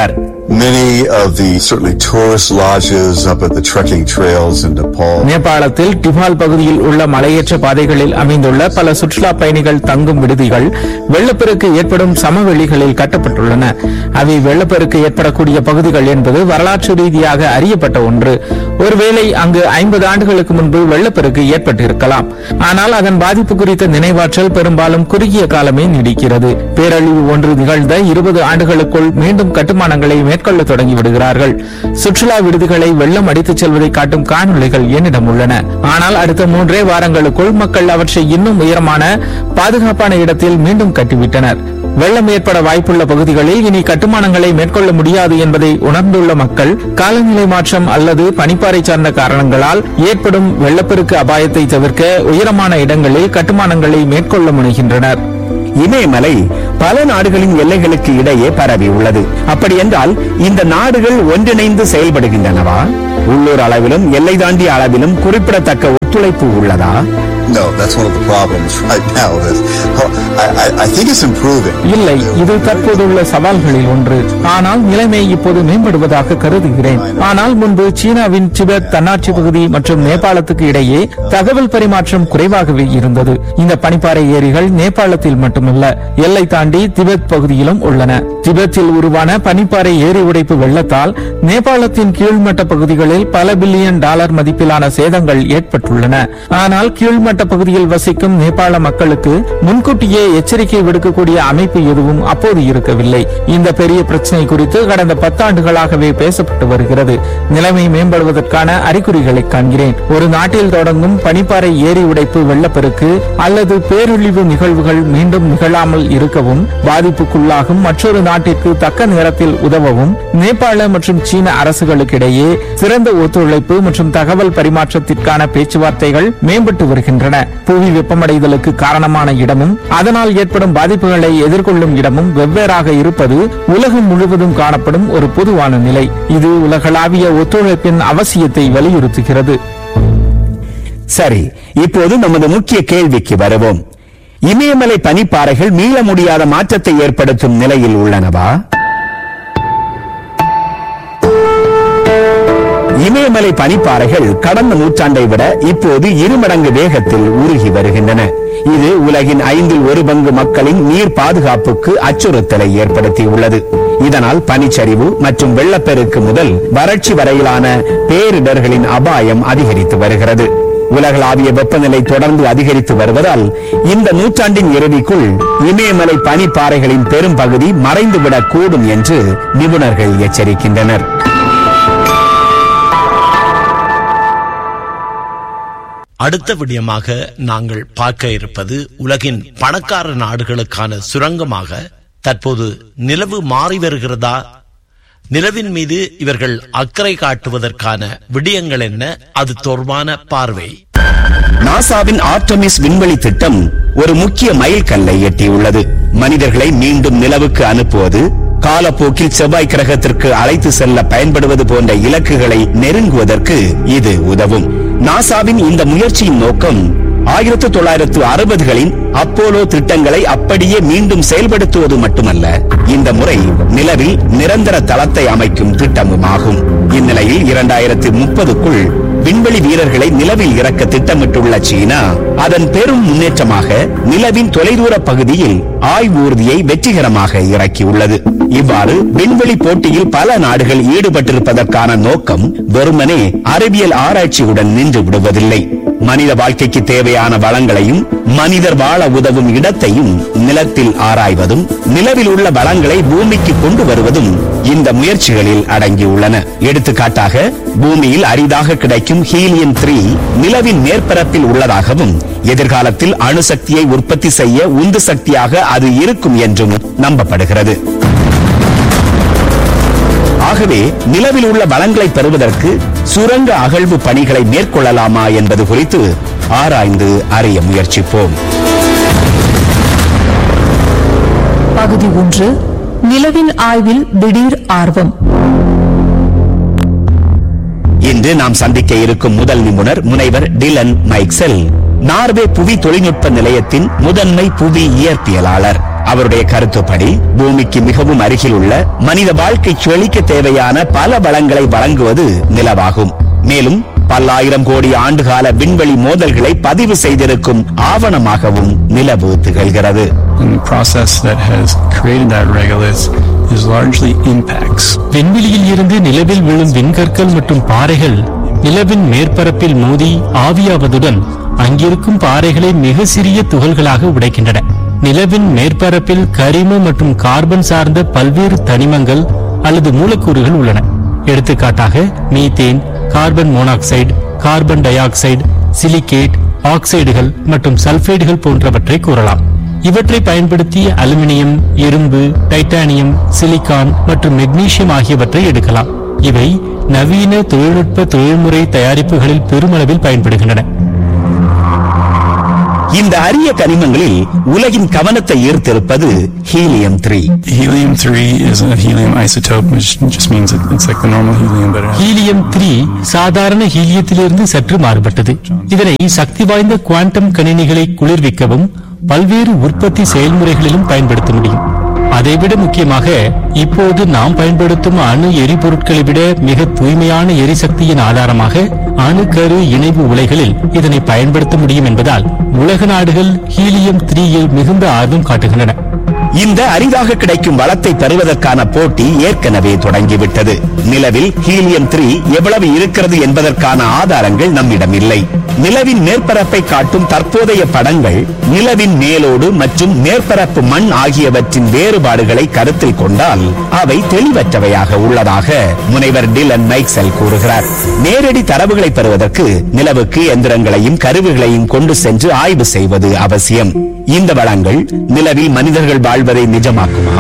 Many of the certainly tourist lodges up at the trekking trails in Nepal நேபாளத்தில் டிபால் பகுதியில் உள்ள மலையேற்ற பாதைகளில் அமைந்துள்ள பல சுற்றுலா பயணிகள் தங்கும் விடுதிகள் வெள்ளப்பெருக்கு ஏற்படும் சமவெளிகளில் கட்டப்பட்டுள்ளன அவை வெள்ளப்பெருக்கு ஏற்படக்கூடிய பகுதிகள் என்பது வரலாற்று ரீதியாக அறியப்பட்ட ஒன்று ஒருவேளை அங்கு ஐம்பது ஆண்டுகளுக்கு முன்பு வெள்ளப்பெருக்கு ஏற்பட்டிருக்கலாம் ஆனால் அதன் பாதிப்பு குறித்த நினைவாற்றல் பெரும்பாலும் குறுகிய காலமே நீடிக்கிறது பேரழிவு ஒன்று நிகழ்ந்த இருபது ஆண்டுகளுக்குள் மீண்டும் கட்டுமானங்களை மேற்கொள்ள தொடங்கி விடுகிறார்கள் சுற்றுலா விடுதிகளை வெள்ளம் அடித்துச் செல்வதை காட்டும் காணொளிகள் என்னிடம் உள்ளன ஆனால் அடுத்த மூன்றே வாரங்களுக்குள் மக்கள் அவற்றை இன்னும் உயரமான பாதுகாப்பான இடத்தில் மீண்டும் கட்டிவிட்டனர் வெள்ளம் ஏற்பட வாய்ப்புள்ள பகுதிகளில் இனி கட்டுமானங்களை மேற்கொள்ள முடியாது என்பதை உணர்ந்துள்ள மக்கள் காலநிலை மாற்றம் அல்லது பனிப்பாறை சார்ந்த காரணங்களால் ஏற்படும் வெள்ளப்பெருக்கு அபாயத்தை தவிர்க்க உயரமான இடங்களில் கட்டுமானங்களை மேற்கொள்ள முனைகின்றனர் இமயமலை பல நாடுகளின் எல்லைகளுக்கு இடையே பரவி உள்ளது அப்படி என்றால் இந்த நாடுகள் ஒன்றிணைந்து செயல்படுகின்றனவா உள்ளூர் அளவிலும் எல்லை தாண்டிய அளவிலும் குறிப்பிடத்தக்க ஒத்துழைப்பு உள்ளதா No, that's one of the problems right now. That I, I, I think it's improving. இல்லை இது தற்போதுள்ள சவால்களில் ஒன்று ஆனால் நிலைமை இப்போது மேம்படுவதாக கருதுகிறேன் ஆனால் முன்பு சீனாவின் திபெத் தன்னாட்சி பகுதி மற்றும் நேபாளத்துக்கு இடையே தகவல் பரிமாற்றம் குறைவாகவே இருந்தது இந்த பனிப்பாறை ஏரிகள் நேபாளத்தில் மட்டுமல்ல எல்லை தாண்டி திபெத் பகுதியிலும் உள்ளன திபெத்தில் உருவான பனிப்பாறை ஏரி உடைப்பு வெள்ளத்தால் நேபாளத்தின் கீழ்மட்ட பகுதிகளில் பல பில்லியன் டாலர் மதிப்பிலான சேதங்கள் ஏற்பட்டுள்ளன ஆனால் கீழ்மட்ட பகுதியில் வசிக்கும் நேபாள மக்களுக்கு முன்கூட்டியே எச்சரிக்கை விடுக்கக்கூடிய அமைப்பு எதுவும் அப்போது இருக்கவில்லை இந்த பெரிய பிரச்சனை குறித்து கடந்த பத்தாண்டுகளாகவே பேசப்பட்டு வருகிறது நிலைமை மேம்படுவதற்கான அறிகுறிகளை காண்கிறேன் ஒரு நாட்டில் தொடங்கும் பனிப்பாறை ஏரி உடைப்பு வெள்ளப்பெருக்கு அல்லது பேரழிவு நிகழ்வுகள் மீண்டும் நிகழாமல் இருக்கவும் பாதிப்புக்குள்ளாகும் மற்றொரு நாட்டிற்கு தக்க நேரத்தில் உதவவும் நேபாள மற்றும் சீன அரசுகளுக்கிடையே சிறந்த ஒத்துழைப்பு மற்றும் தகவல் பரிமாற்றத்திற்கான பேச்சுவார்த்தைகள் மேம்பட்டு வருகின்றன புவி வெப்பமடைதலுக்கு காரணமான இடமும் அதனால் ஏற்படும் பாதிப்புகளை எதிர்கொள்ளும் இடமும் வெவ்வேறாக இருப்பது உலகம் முழுவதும் காணப்படும் ஒரு பொதுவான நிலை இது உலகளாவிய ஒத்துழைப்பின் அவசியத்தை வலியுறுத்துகிறது சரி இப்போது நமது முக்கிய கேள்விக்கு வருவோம் இமயமலை பனிப்பாறைகள் மீள முடியாத மாற்றத்தை ஏற்படுத்தும் நிலையில் உள்ளனவா இமயமலை பனிப்பாறைகள் கடந்த நூற்றாண்டை விட இப்போது இருமடங்கு வேகத்தில் உருகி வருகின்றன இது உலகின் ஐந்தில் ஒரு பங்கு மக்களின் நீர் பாதுகாப்புக்கு அச்சுறுத்தலை ஏற்படுத்தியுள்ளது இதனால் பனிச்சரிவு மற்றும் வெள்ளப்பெருக்கு முதல் வறட்சி வரையிலான பேரிடர்களின் அபாயம் அதிகரித்து வருகிறது உலகளாவிய வெப்பநிலை தொடர்ந்து அதிகரித்து வருவதால் இந்த நூற்றாண்டின் இறுதிக்குள் இமயமலை பனிப்பாறைகளின் பெரும் பகுதி மறைந்துவிடக் கூடும் என்று நிபுணர்கள் எச்சரிக்கின்றனர் அடுத்த விடயமாக நாங்கள் பார்க்க இருப்பது உலகின் பணக்கார நாடுகளுக்கான சுரங்கமாக தற்போது நிலவு மாறி வருகிறதா நிலவின் மீது இவர்கள் அக்கறை காட்டுவதற்கான விடயங்கள் என்ன அது தொடர்பான பார்வை நாசாவின் ஆர்டமிஸ் விண்வெளி திட்டம் ஒரு முக்கிய மைல்கல்லை எட்டியுள்ளது மனிதர்களை மீண்டும் நிலவுக்கு அனுப்புவது காலப்போக்கில் செவ்வாய் கிரகத்திற்கு அழைத்து செல்ல பயன்படுவது போன்ற இலக்குகளை நெருங்குவதற்கு இது உதவும் நாசாவின் இந்த முயற்சியின் நோக்கம் ஆயிரத்து தொள்ளாயிரத்து அறுபதுகளின் அப்போலோ திட்டங்களை அப்படியே மீண்டும் செயல்படுத்துவது மட்டுமல்ல இந்த முறை நிலவில் நிரந்தர தளத்தை அமைக்கும் திட்டமுமாகும் இந்நிலையில் இரண்டாயிரத்து முப்பதுக்குள் விண்வெளி வீரர்களை நிலவில் இறக்க திட்டமிட்டுள்ள சீனா அதன் பெரும் முன்னேற்றமாக நிலவின் தொலைதூர பகுதியில் ஆய்வூர்தியை வெற்றிகரமாக இறக்கியுள்ளது இவ்வாறு விண்வெளி போட்டியில் பல நாடுகள் ஈடுபட்டிருப்பதற்கான நோக்கம் வெறுமனே அறிவியல் ஆராய்ச்சியுடன் நின்று விடுவதில்லை மனித வாழ்க்கைக்கு தேவையான வளங்களையும் மனிதர் வாழ உதவும் இடத்தையும் நிலத்தில் ஆராய்வதும் நிலவில் உள்ள வளங்களை பூமிக்கு கொண்டு வருவதும் இந்த முயற்சிகளில் அடங்கியுள்ளன எடுத்துக்காட்டாக பூமியில் அரிதாக கிடைக்கும் ஹீலியம் த்ரீ நிலவின் மேற்பரப்பில் உள்ளதாகவும் எதிர்காலத்தில் அணுசக்தியை உற்பத்தி செய்ய உந்து சக்தியாக அது இருக்கும் என்றும் நம்பப்படுகிறது ஆகவே நிலவில் உள்ள வளங்களை பெறுவதற்கு சுரங்க அகழ்வு பணிகளை மேற்கொள்ளலாமா என்பது குறித்து ஆராய்ந்து அறிய முயற்சிப்போம் பகுதி ஒன்று நிலவின் ஆய்வில் திடீர் ஆர்வம் இன்று நாம் சந்திக்க இருக்கும் முதல் நிபுணர் முனைவர் டிலன் மைக்செல் நார்வே புவி தொழில்நுட்ப நிலையத்தின் முதன்மை புவி இயற்பியலாளர் அவருடைய கருத்துப்படி பூமிக்கு மிகவும் அருகில் உள்ள மனித வாழ்க்கை செழிக்க தேவையான பல வளங்களை வழங்குவது நிலவாகும் மேலும் பல்லாயிரம் கோடி ஆண்டுகால விண்வெளி மோதல்களை பதிவு செய்திருக்கும் ஆவணமாகவும் நிலவு திகழ்கிறது And the process that has created that regolith is largely impacts. விண்வெளியில் இருந்து நிலவில் விழும் விண்கற்கள் மற்றும் பாறைகள் நிலவின் மேற்பரப்பில் மோதி ஆவியாவதுடன் அங்கிருக்கும் பாறைகளை மிக சிறிய துகள்களாக உடைக்கின்றன நிலவின் மேற்பரப்பில் கரிம மற்றும் கார்பன் சார்ந்த பல்வேறு தனிமங்கள் அல்லது மூலக்கூறுகள் உள்ளன எடுத்துக்காட்டாக methane carbon monoxide carbon dioxide silicate ஆக்சைடுகள் மற்றும் சல்பைடுகள் போன்றவற்றை கூறலாம் இவற்றை பயன்படுத்தி அலுமினியம் இரும்பு டைட்டானியம் சிலிகான் மற்றும் மெக்னீசியம் ஆகியவற்றை எடுக்கலாம் இவை நவீன தொழில்நுட்ப தொழில்முறை தயாரிப்புகளில் பெருமளவில் பயன்படுகின்றன இந்த அரிய கனிமங்களில் உலகின் கவனத்தை ஈர்த்திருப்பது helium three Helium 3 is a helium isotope, which just means it, it's like the normal helium, but it has helium three சாதாரண ஹீலியத்திலிருந்து சற்று மாறுபட்டது இதனை சக்தி வாய்ந்த குவாண்டம் கணினிகளை குளிர்விக்கவும் பல்வேறு உற்பத்தி செயல்முறைகளிலும் பயன்படுத்த முடியும் அதைவிட முக்கியமாக இப்போது நாம் பயன்படுத்தும் அணு எரிபொருட்களை விட மிக தூய்மையான எரிசக்தியின் ஆதாரமாக அணுக்கரு இணைவு உலைகளில் இதனை பயன்படுத்த முடியும் என்பதால் உலக நாடுகள் ஹீலியம் த்ரீயில் மிகுந்த ஆர்வம் காட்டுகின்றன இந்த அரிதாக கிடைக்கும் வளத்தை பெறுவதற்கான போட்டி ஏற்கனவே தொடங்கிவிட்டது நிலவில் ஹீலியம் த்ரீ எவ்வளவு இருக்கிறது என்பதற்கான ஆதாரங்கள் நம்மிடம் இல்லை நிலவின் மேற்பரப்பை காட்டும் தற்போதைய படங்கள் நிலவின் மேலோடு மற்றும் மேற்பரப்பு மண் ஆகியவற்றின் வேறுபாடுகளை கருத்தில் கொண்டால் அவை தெளிவற்றவையாக உள்ளதாக முனைவர் டிலன் மைக்செல் கூறுகிறார் நேரடி தரவுகளை பெறுவதற்கு நிலவுக்கு எந்திரங்களையும் கருவிகளையும் கொண்டு சென்று ஆய்வு செய்வது அவசியம் இந்த வளங்கள் நிலவில் மனிதர்கள் வாழ்வதை நிஜமாக்குமா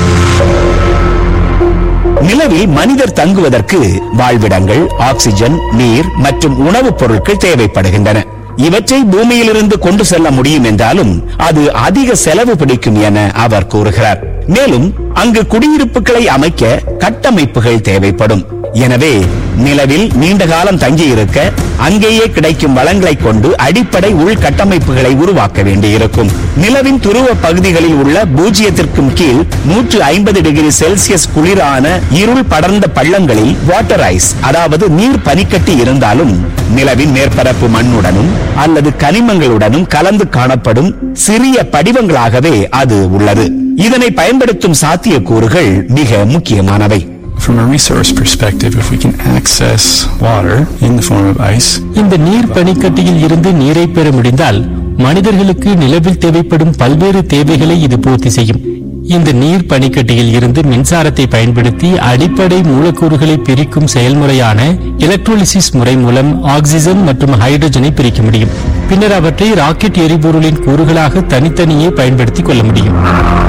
நிலவில் மனிதர் தங்குவதற்கு வாழ்விடங்கள் ஆக்சிஜன் நீர் மற்றும் உணவுப் பொருட்கள் தேவைப்படுகின்றன இவற்றை பூமியிலிருந்து கொண்டு செல்ல முடியும் என்றாலும் அது அதிக செலவு பிடிக்கும் என அவர் கூறுகிறார் மேலும் அங்கு குடியிருப்புகளை அமைக்க கட்டமைப்புகள் தேவைப்படும் எனவே நிலவில் நீண்ட காலம் தங்கியிருக்க அங்கேயே கிடைக்கும் வளங்களை கொண்டு அடிப்படை உள்கட்டமைப்புகளை உருவாக்க வேண்டியிருக்கும் நிலவின் துருவ பகுதிகளில் உள்ள பூஜ்ஜியத்திற்கும் கீழ் நூற்று ஐம்பது டிகிரி செல்சியஸ் குளிரான இருள் படர்ந்த பள்ளங்களில் வாட்டர் ஐஸ் அதாவது நீர் பனிக்கட்டி இருந்தாலும் நிலவின் மேற்பரப்பு மண்ணுடனும் அல்லது கனிமங்களுடனும் கலந்து காணப்படும் சிறிய படிவங்களாகவே அது உள்ளது இதனை பயன்படுத்தும் சாத்தியக்கூறுகள் மிக முக்கியமானவை From a resource perspective, if we can access water in the form of ice, இந்த நீர் பனிக்கட்டியில் இருந்து நீரை பெற முடிந்தால் மனிதர்களுக்கு நிலவில் தேவைப்படும் பல்வேறு தேவைகளை இது பூர்த்தி செய்யும் இந்த நீர் பனிக்கட்டியில் இருந்து மின்சாரத்தை பயன்படுத்தி அடிப்படை மூலக்கூறுகளை பிரிக்கும் செயல்முறையான எலக்ட்ரோலிசிஸ் முறை மூலம் ஆக்சிஜன் மற்றும் ஹைட்ரஜனை பிரிக்க முடியும் பின்னர் அவற்றை ராக்கெட் எரிபொருளின் கூறுகளாக தனித்தனியே பயன்படுத்திக் கொள்ள முடியும்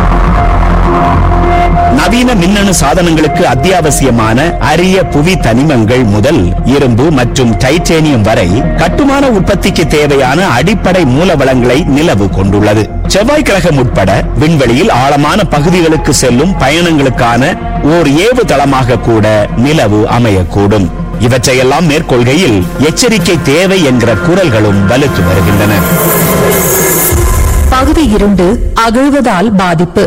நவீன மின்னணு சாதனங்களுக்கு அத்தியாவசியமான அரிய புவி தனிமங்கள் முதல் இரும்பு மற்றும் டைட்டேனியம் வரை கட்டுமான உற்பத்திக்கு தேவையான அடிப்படை மூலவளங்களை நிலவு கொண்டுள்ளது செவ்வாய் கிரகம் உட்பட விண்வெளியில் ஆழமான பகுதிகளுக்கு செல்லும் பயணங்களுக்கான ஓர் ஏவு தளமாக கூட நிலவு அமையக்கூடும் இவற்றையெல்லாம் மேற்கொள்கையில் எச்சரிக்கை தேவை என்கிற குரல்களும் வலுத்து வருகின்றன பகுதி இரண்டு அகழ்வதால் பாதிப்பு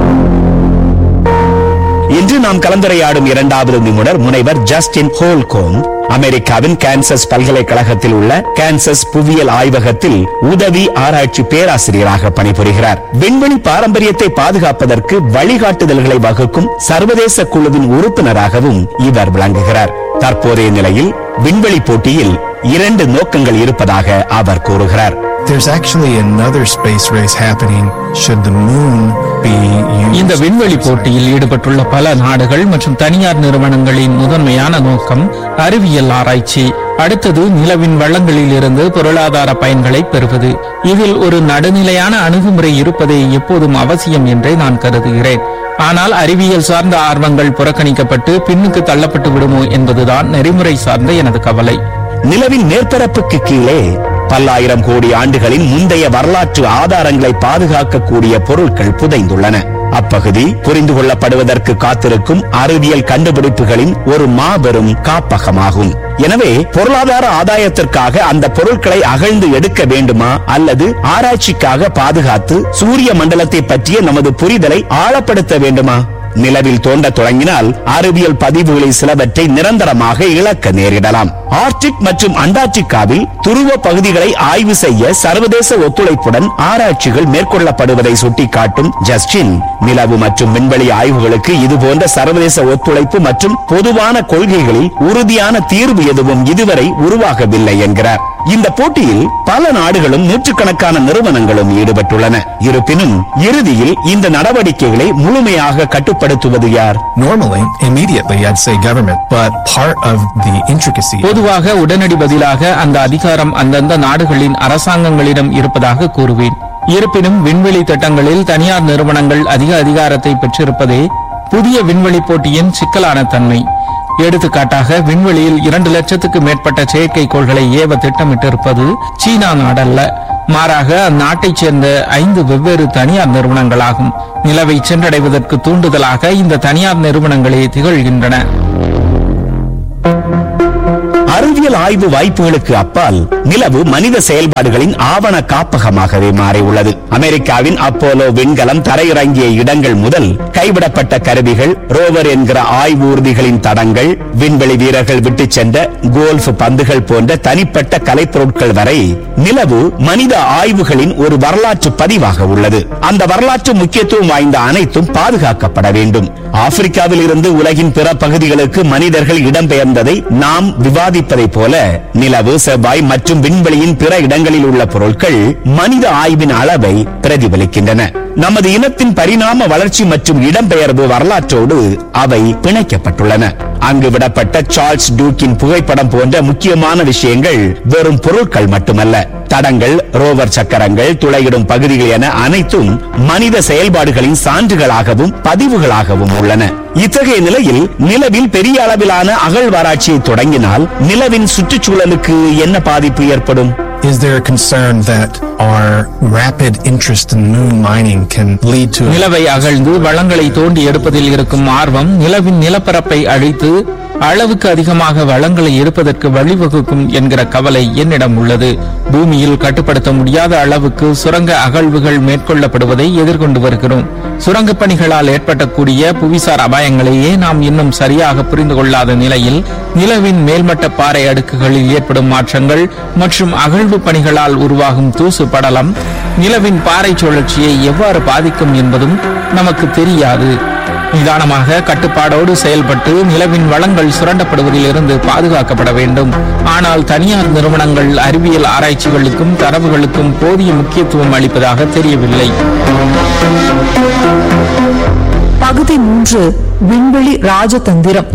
இன்று நாம் கலந்துரையாடும் இரண்டாவது நிபுணர் முனைவர் ஜஸ்டின் ஹோல்கோம் அமெரிக்காவின் கான்சஸ் பல்கலைக்கழகத்தில் உள்ள கான்சஸ் புவியியல் ஆய்வகத்தில் உதவி ஆராய்ச்சி பேராசிரியராக பணிபுரிகிறார் விண்வெளி பாரம்பரியத்தை பாதுகாப்பதற்கு வழிகாட்டுதல்களை வகுக்கும் சர்வதேச குழுவின் உறுப்பினராகவும் இவர் விளங்குகிறார் தற்போதைய நிலையில் விண்வெளி போட்டியில் இரண்டு நோக்கங்கள் இருப்பதாக அவர் கூறுகிறார் There's actually another space race happening should the moon be used. இந்த விண்வெளி போட்டியில் ஈடுபட்டுள்ள பல நாடுகள் மற்றும் தனியார் நிறுவனங்களின் முதன்மையான நோக்கம் அறிவியல் ஆராய்ச்சி அடுத்தது நிலவின் வளங்களில் இருந்து பொருளாதார பயன்களை பெறுவது இதில் ஒரு நடுநிலையான அணுகுமுறை இருப்பதே எப்போதும் அவசியம் என்றே நான் கருதுகிறேன் ஆனால் அறிவியல் சார்ந்த ஆர்வங்கள் புறக்கணிக்கப்பட்டு பின்னுக்கு தள்ளப்பட்டு விடுமோ என்பதுதான் நெறிமுறை சார்ந்த எனது கவலை நிலவின் மேற்பரப்புக்கு கீழே பல்லாயிரம் கோடி ஆண்டுகளின் முந்தைய வரலாற்று ஆதாரங்களை பாதுகாக்கக்கூடிய பொருட்கள் புதைந்துள்ளன அப்பகுதி புரிந்து கொள்ளப்படுவதற்கு காத்திருக்கும் அறிவியல் கண்டுபிடிப்புகளின் ஒரு மாபெரும் காப்பகமாகும் எனவே பொருளாதார ஆதாயத்திற்காக அந்த பொருட்களை அகழ்ந்து எடுக்க வேண்டுமா அல்லது ஆராய்ச்சிக்காக பாதுகாத்து சூரிய மண்டலத்தை பற்றிய நமது புரிதலை ஆழப்படுத்த வேண்டுமா நிலவில் தோண்ட தொடங்கினால் அறிவியல் பதிவுகளை சிலவற்றை நிரந்தரமாக இழக்க நேரிடலாம் ஆர்டிக் மற்றும் அண்டார்டிகாவில் துருவ பகுதிகளை ஆய்வு செய்ய சர்வதேச ஒத்துழைப்புடன் ஆராய்ச்சிகள் மேற்கொள்ளப்படுவதை சுட்டிக்காட்டும் ஜஸ்டின் நிலவு மற்றும் விண்வெளி ஆய்வுகளுக்கு இதுபோன்ற சர்வதேச ஒத்துழைப்பு மற்றும் பொதுவான கொள்கைகளில் உறுதியான தீர்வு எதுவும் இதுவரை உருவாகவில்லை என்கிறார் இந்த போட்டியில் பல நாடுகளும் நூற்றுக்கணக்கான நிறுவனங்களும் ஈடுபட்டுள்ளன இருப்பினும் இறுதியில் இந்த நடவடிக்கைகளை முழுமையாக கட்டுப்படுத்துவது யார் Normally, immediately, I'd say government, but part of the intricacy. பொதுவாக உடனடி பதிலாக அந்த அதிகாரம் அந்தந்த நாடுகளின் அரசாங்கங்களிடம் இருப்பதாக கூறுவேன் இருப்பினும் விண்வெளி திட்டங்களில் தனியார் நிறுவனங்கள் அதிக அதிகாரத்தை பெற்றிருப்பதே புதிய விண்வெளி போட்டியின் சிக்கலான தன்மை எடுத்துக்காட்டாக விண்வெளியில் இரண்டு லட்சத்துக்கு மேற்பட்ட செயற்கைக்கோள்களை ஏவ திட்டமிட்டிருப்பது சீனா நாடல்ல மாறாக அந்நாட்டைச் சேர்ந்த ஐந்து வெவ்வேறு தனியார் நிறுவனங்களாகும் நிலவை சென்றடைவதற்கு தூண்டுதலாக இந்த தனியார் நிறுவனங்களே திகழ்கின்றன அறிவியல் ஆய்வு வாய்ப்புகளுக்கு அப்பால் நிலவு மனித செயல்பாடுகளின் ஆவண காப்பகமாகவே மாறியுள்ளது அமெரிக்காவின் அப்போலோ விண்கலம் தரையிறங்கிய இடங்கள் முதல் கைவிடப்பட்ட கருவிகள் ரோவர் என்கிற ஆய்வு ஊர்திகளின் தடங்கள் விண்வெளி வீரர்கள் விட்டுச் சென்ற கோல்ஃப் பந்துகள் போன்ற தனிப்பட்ட கலைப்பொருட்கள் வரை நிலவு மனித ஆய்வுகளின் ஒரு வரலாற்று பதிவாக உள்ளது அந்த வரலாற்று முக்கியத்துவம் வாய்ந்த அனைத்தும் பாதுகாக்கப்பட வேண்டும் ஆப்பிரிக்காவில் இருந்து உலகின் பிற பகுதிகளுக்கு மனிதர்கள் இடம்பெயர்ந்ததை நாம் விவாதிப்பதைப் போல நிலவு செவ்வாய் மற்றும் விண்வெளியின் பிற இடங்களில் உள்ள பொருட்கள் மனித ஆய்வின் அளவை பிரதிபலிக்கின்றன நமது இனத்தின் பரிணாம வளர்ச்சி மற்றும் இடம்பெயர்வு வரலாற்றோடு அவை பிணைக்கப்பட்டுள்ளன அங்கு விடப்பட்ட சார்ல்ஸ் டூக்கின் புகைப்படம் போன்ற முக்கியமான விஷயங்கள் வெறும் பொருட்கள் மட்டுமல்ல தடங்கள் ரோவர் சக்கரங்கள் துளையிடும் பகுதிகள் என அனைத்தும் மனித செயல்பாடுகளின் சான்றுகளாகவும் பதிவுகளாகவும் உள்ளன இத்தகைய நிலையில் நிலவில் பெரிய அளவிலான அகழ்வாராய்ச்சியை தொடங்கினால் நிலவின் சுற்றுச்சூழலுக்கு என்ன பாதிப்பு ஏற்படும் Is there a concern that our rapid interest in moon mining can lead to நிலவை அகழ்ந்து வளங்களை தோண்டி எடுப்பதில் இருக்கும் ஆர்வம் நிலவின் நிலப்பரப்பை அழித்து அளவுக்கு அதிகமாக வளங்களை எடுப்பதற்கு வழிவகுக்கும் என்கிற கவலை என்னிடம் உள்ளது பூமியில் கட்டுப்படுத்த முடியாத அளவுக்கு சுரங்க அகழ்வுகள் மேற்கொள்ளப்படுவதை எதிர்கொண்டு வருகிறோம் சுரங்கப் பணிகளால் ஏற்படக்கூடிய புவிசார் அபாயங்களையே நாம் இன்னும் சரியாக புரிந்து கொள்ளாத நிலையில் நிலவின் மேல்மட்ட பாறை அடுக்குகளில் ஏற்படும் மாற்றங்கள் மற்றும் அகழ்வு பணிகளால் உருவாகும் தூசு படலம் நிலவின் பாறை சுழற்சியை எவ்வாறு பாதிக்கும் என்பதும் நமக்கு தெரியாது நிதானமாக கட்டுப்பாடோடு செயல்பட்டு நிலவின் வளங்கள் சுரண்டப்படுவதில் இருந்து பாதுகாக்கப்பட வேண்டும் ஆனால் தனியார் நிறுவனங்கள் அறிவியல் ஆராய்ச்சிகளுக்கும் தரவுகளுக்கும் போதிய முக்கியத்துவம் அளிப்பதாக தெரியவில்லை பகுதி மூன்று விண்வெளி ராஜதந்திரம்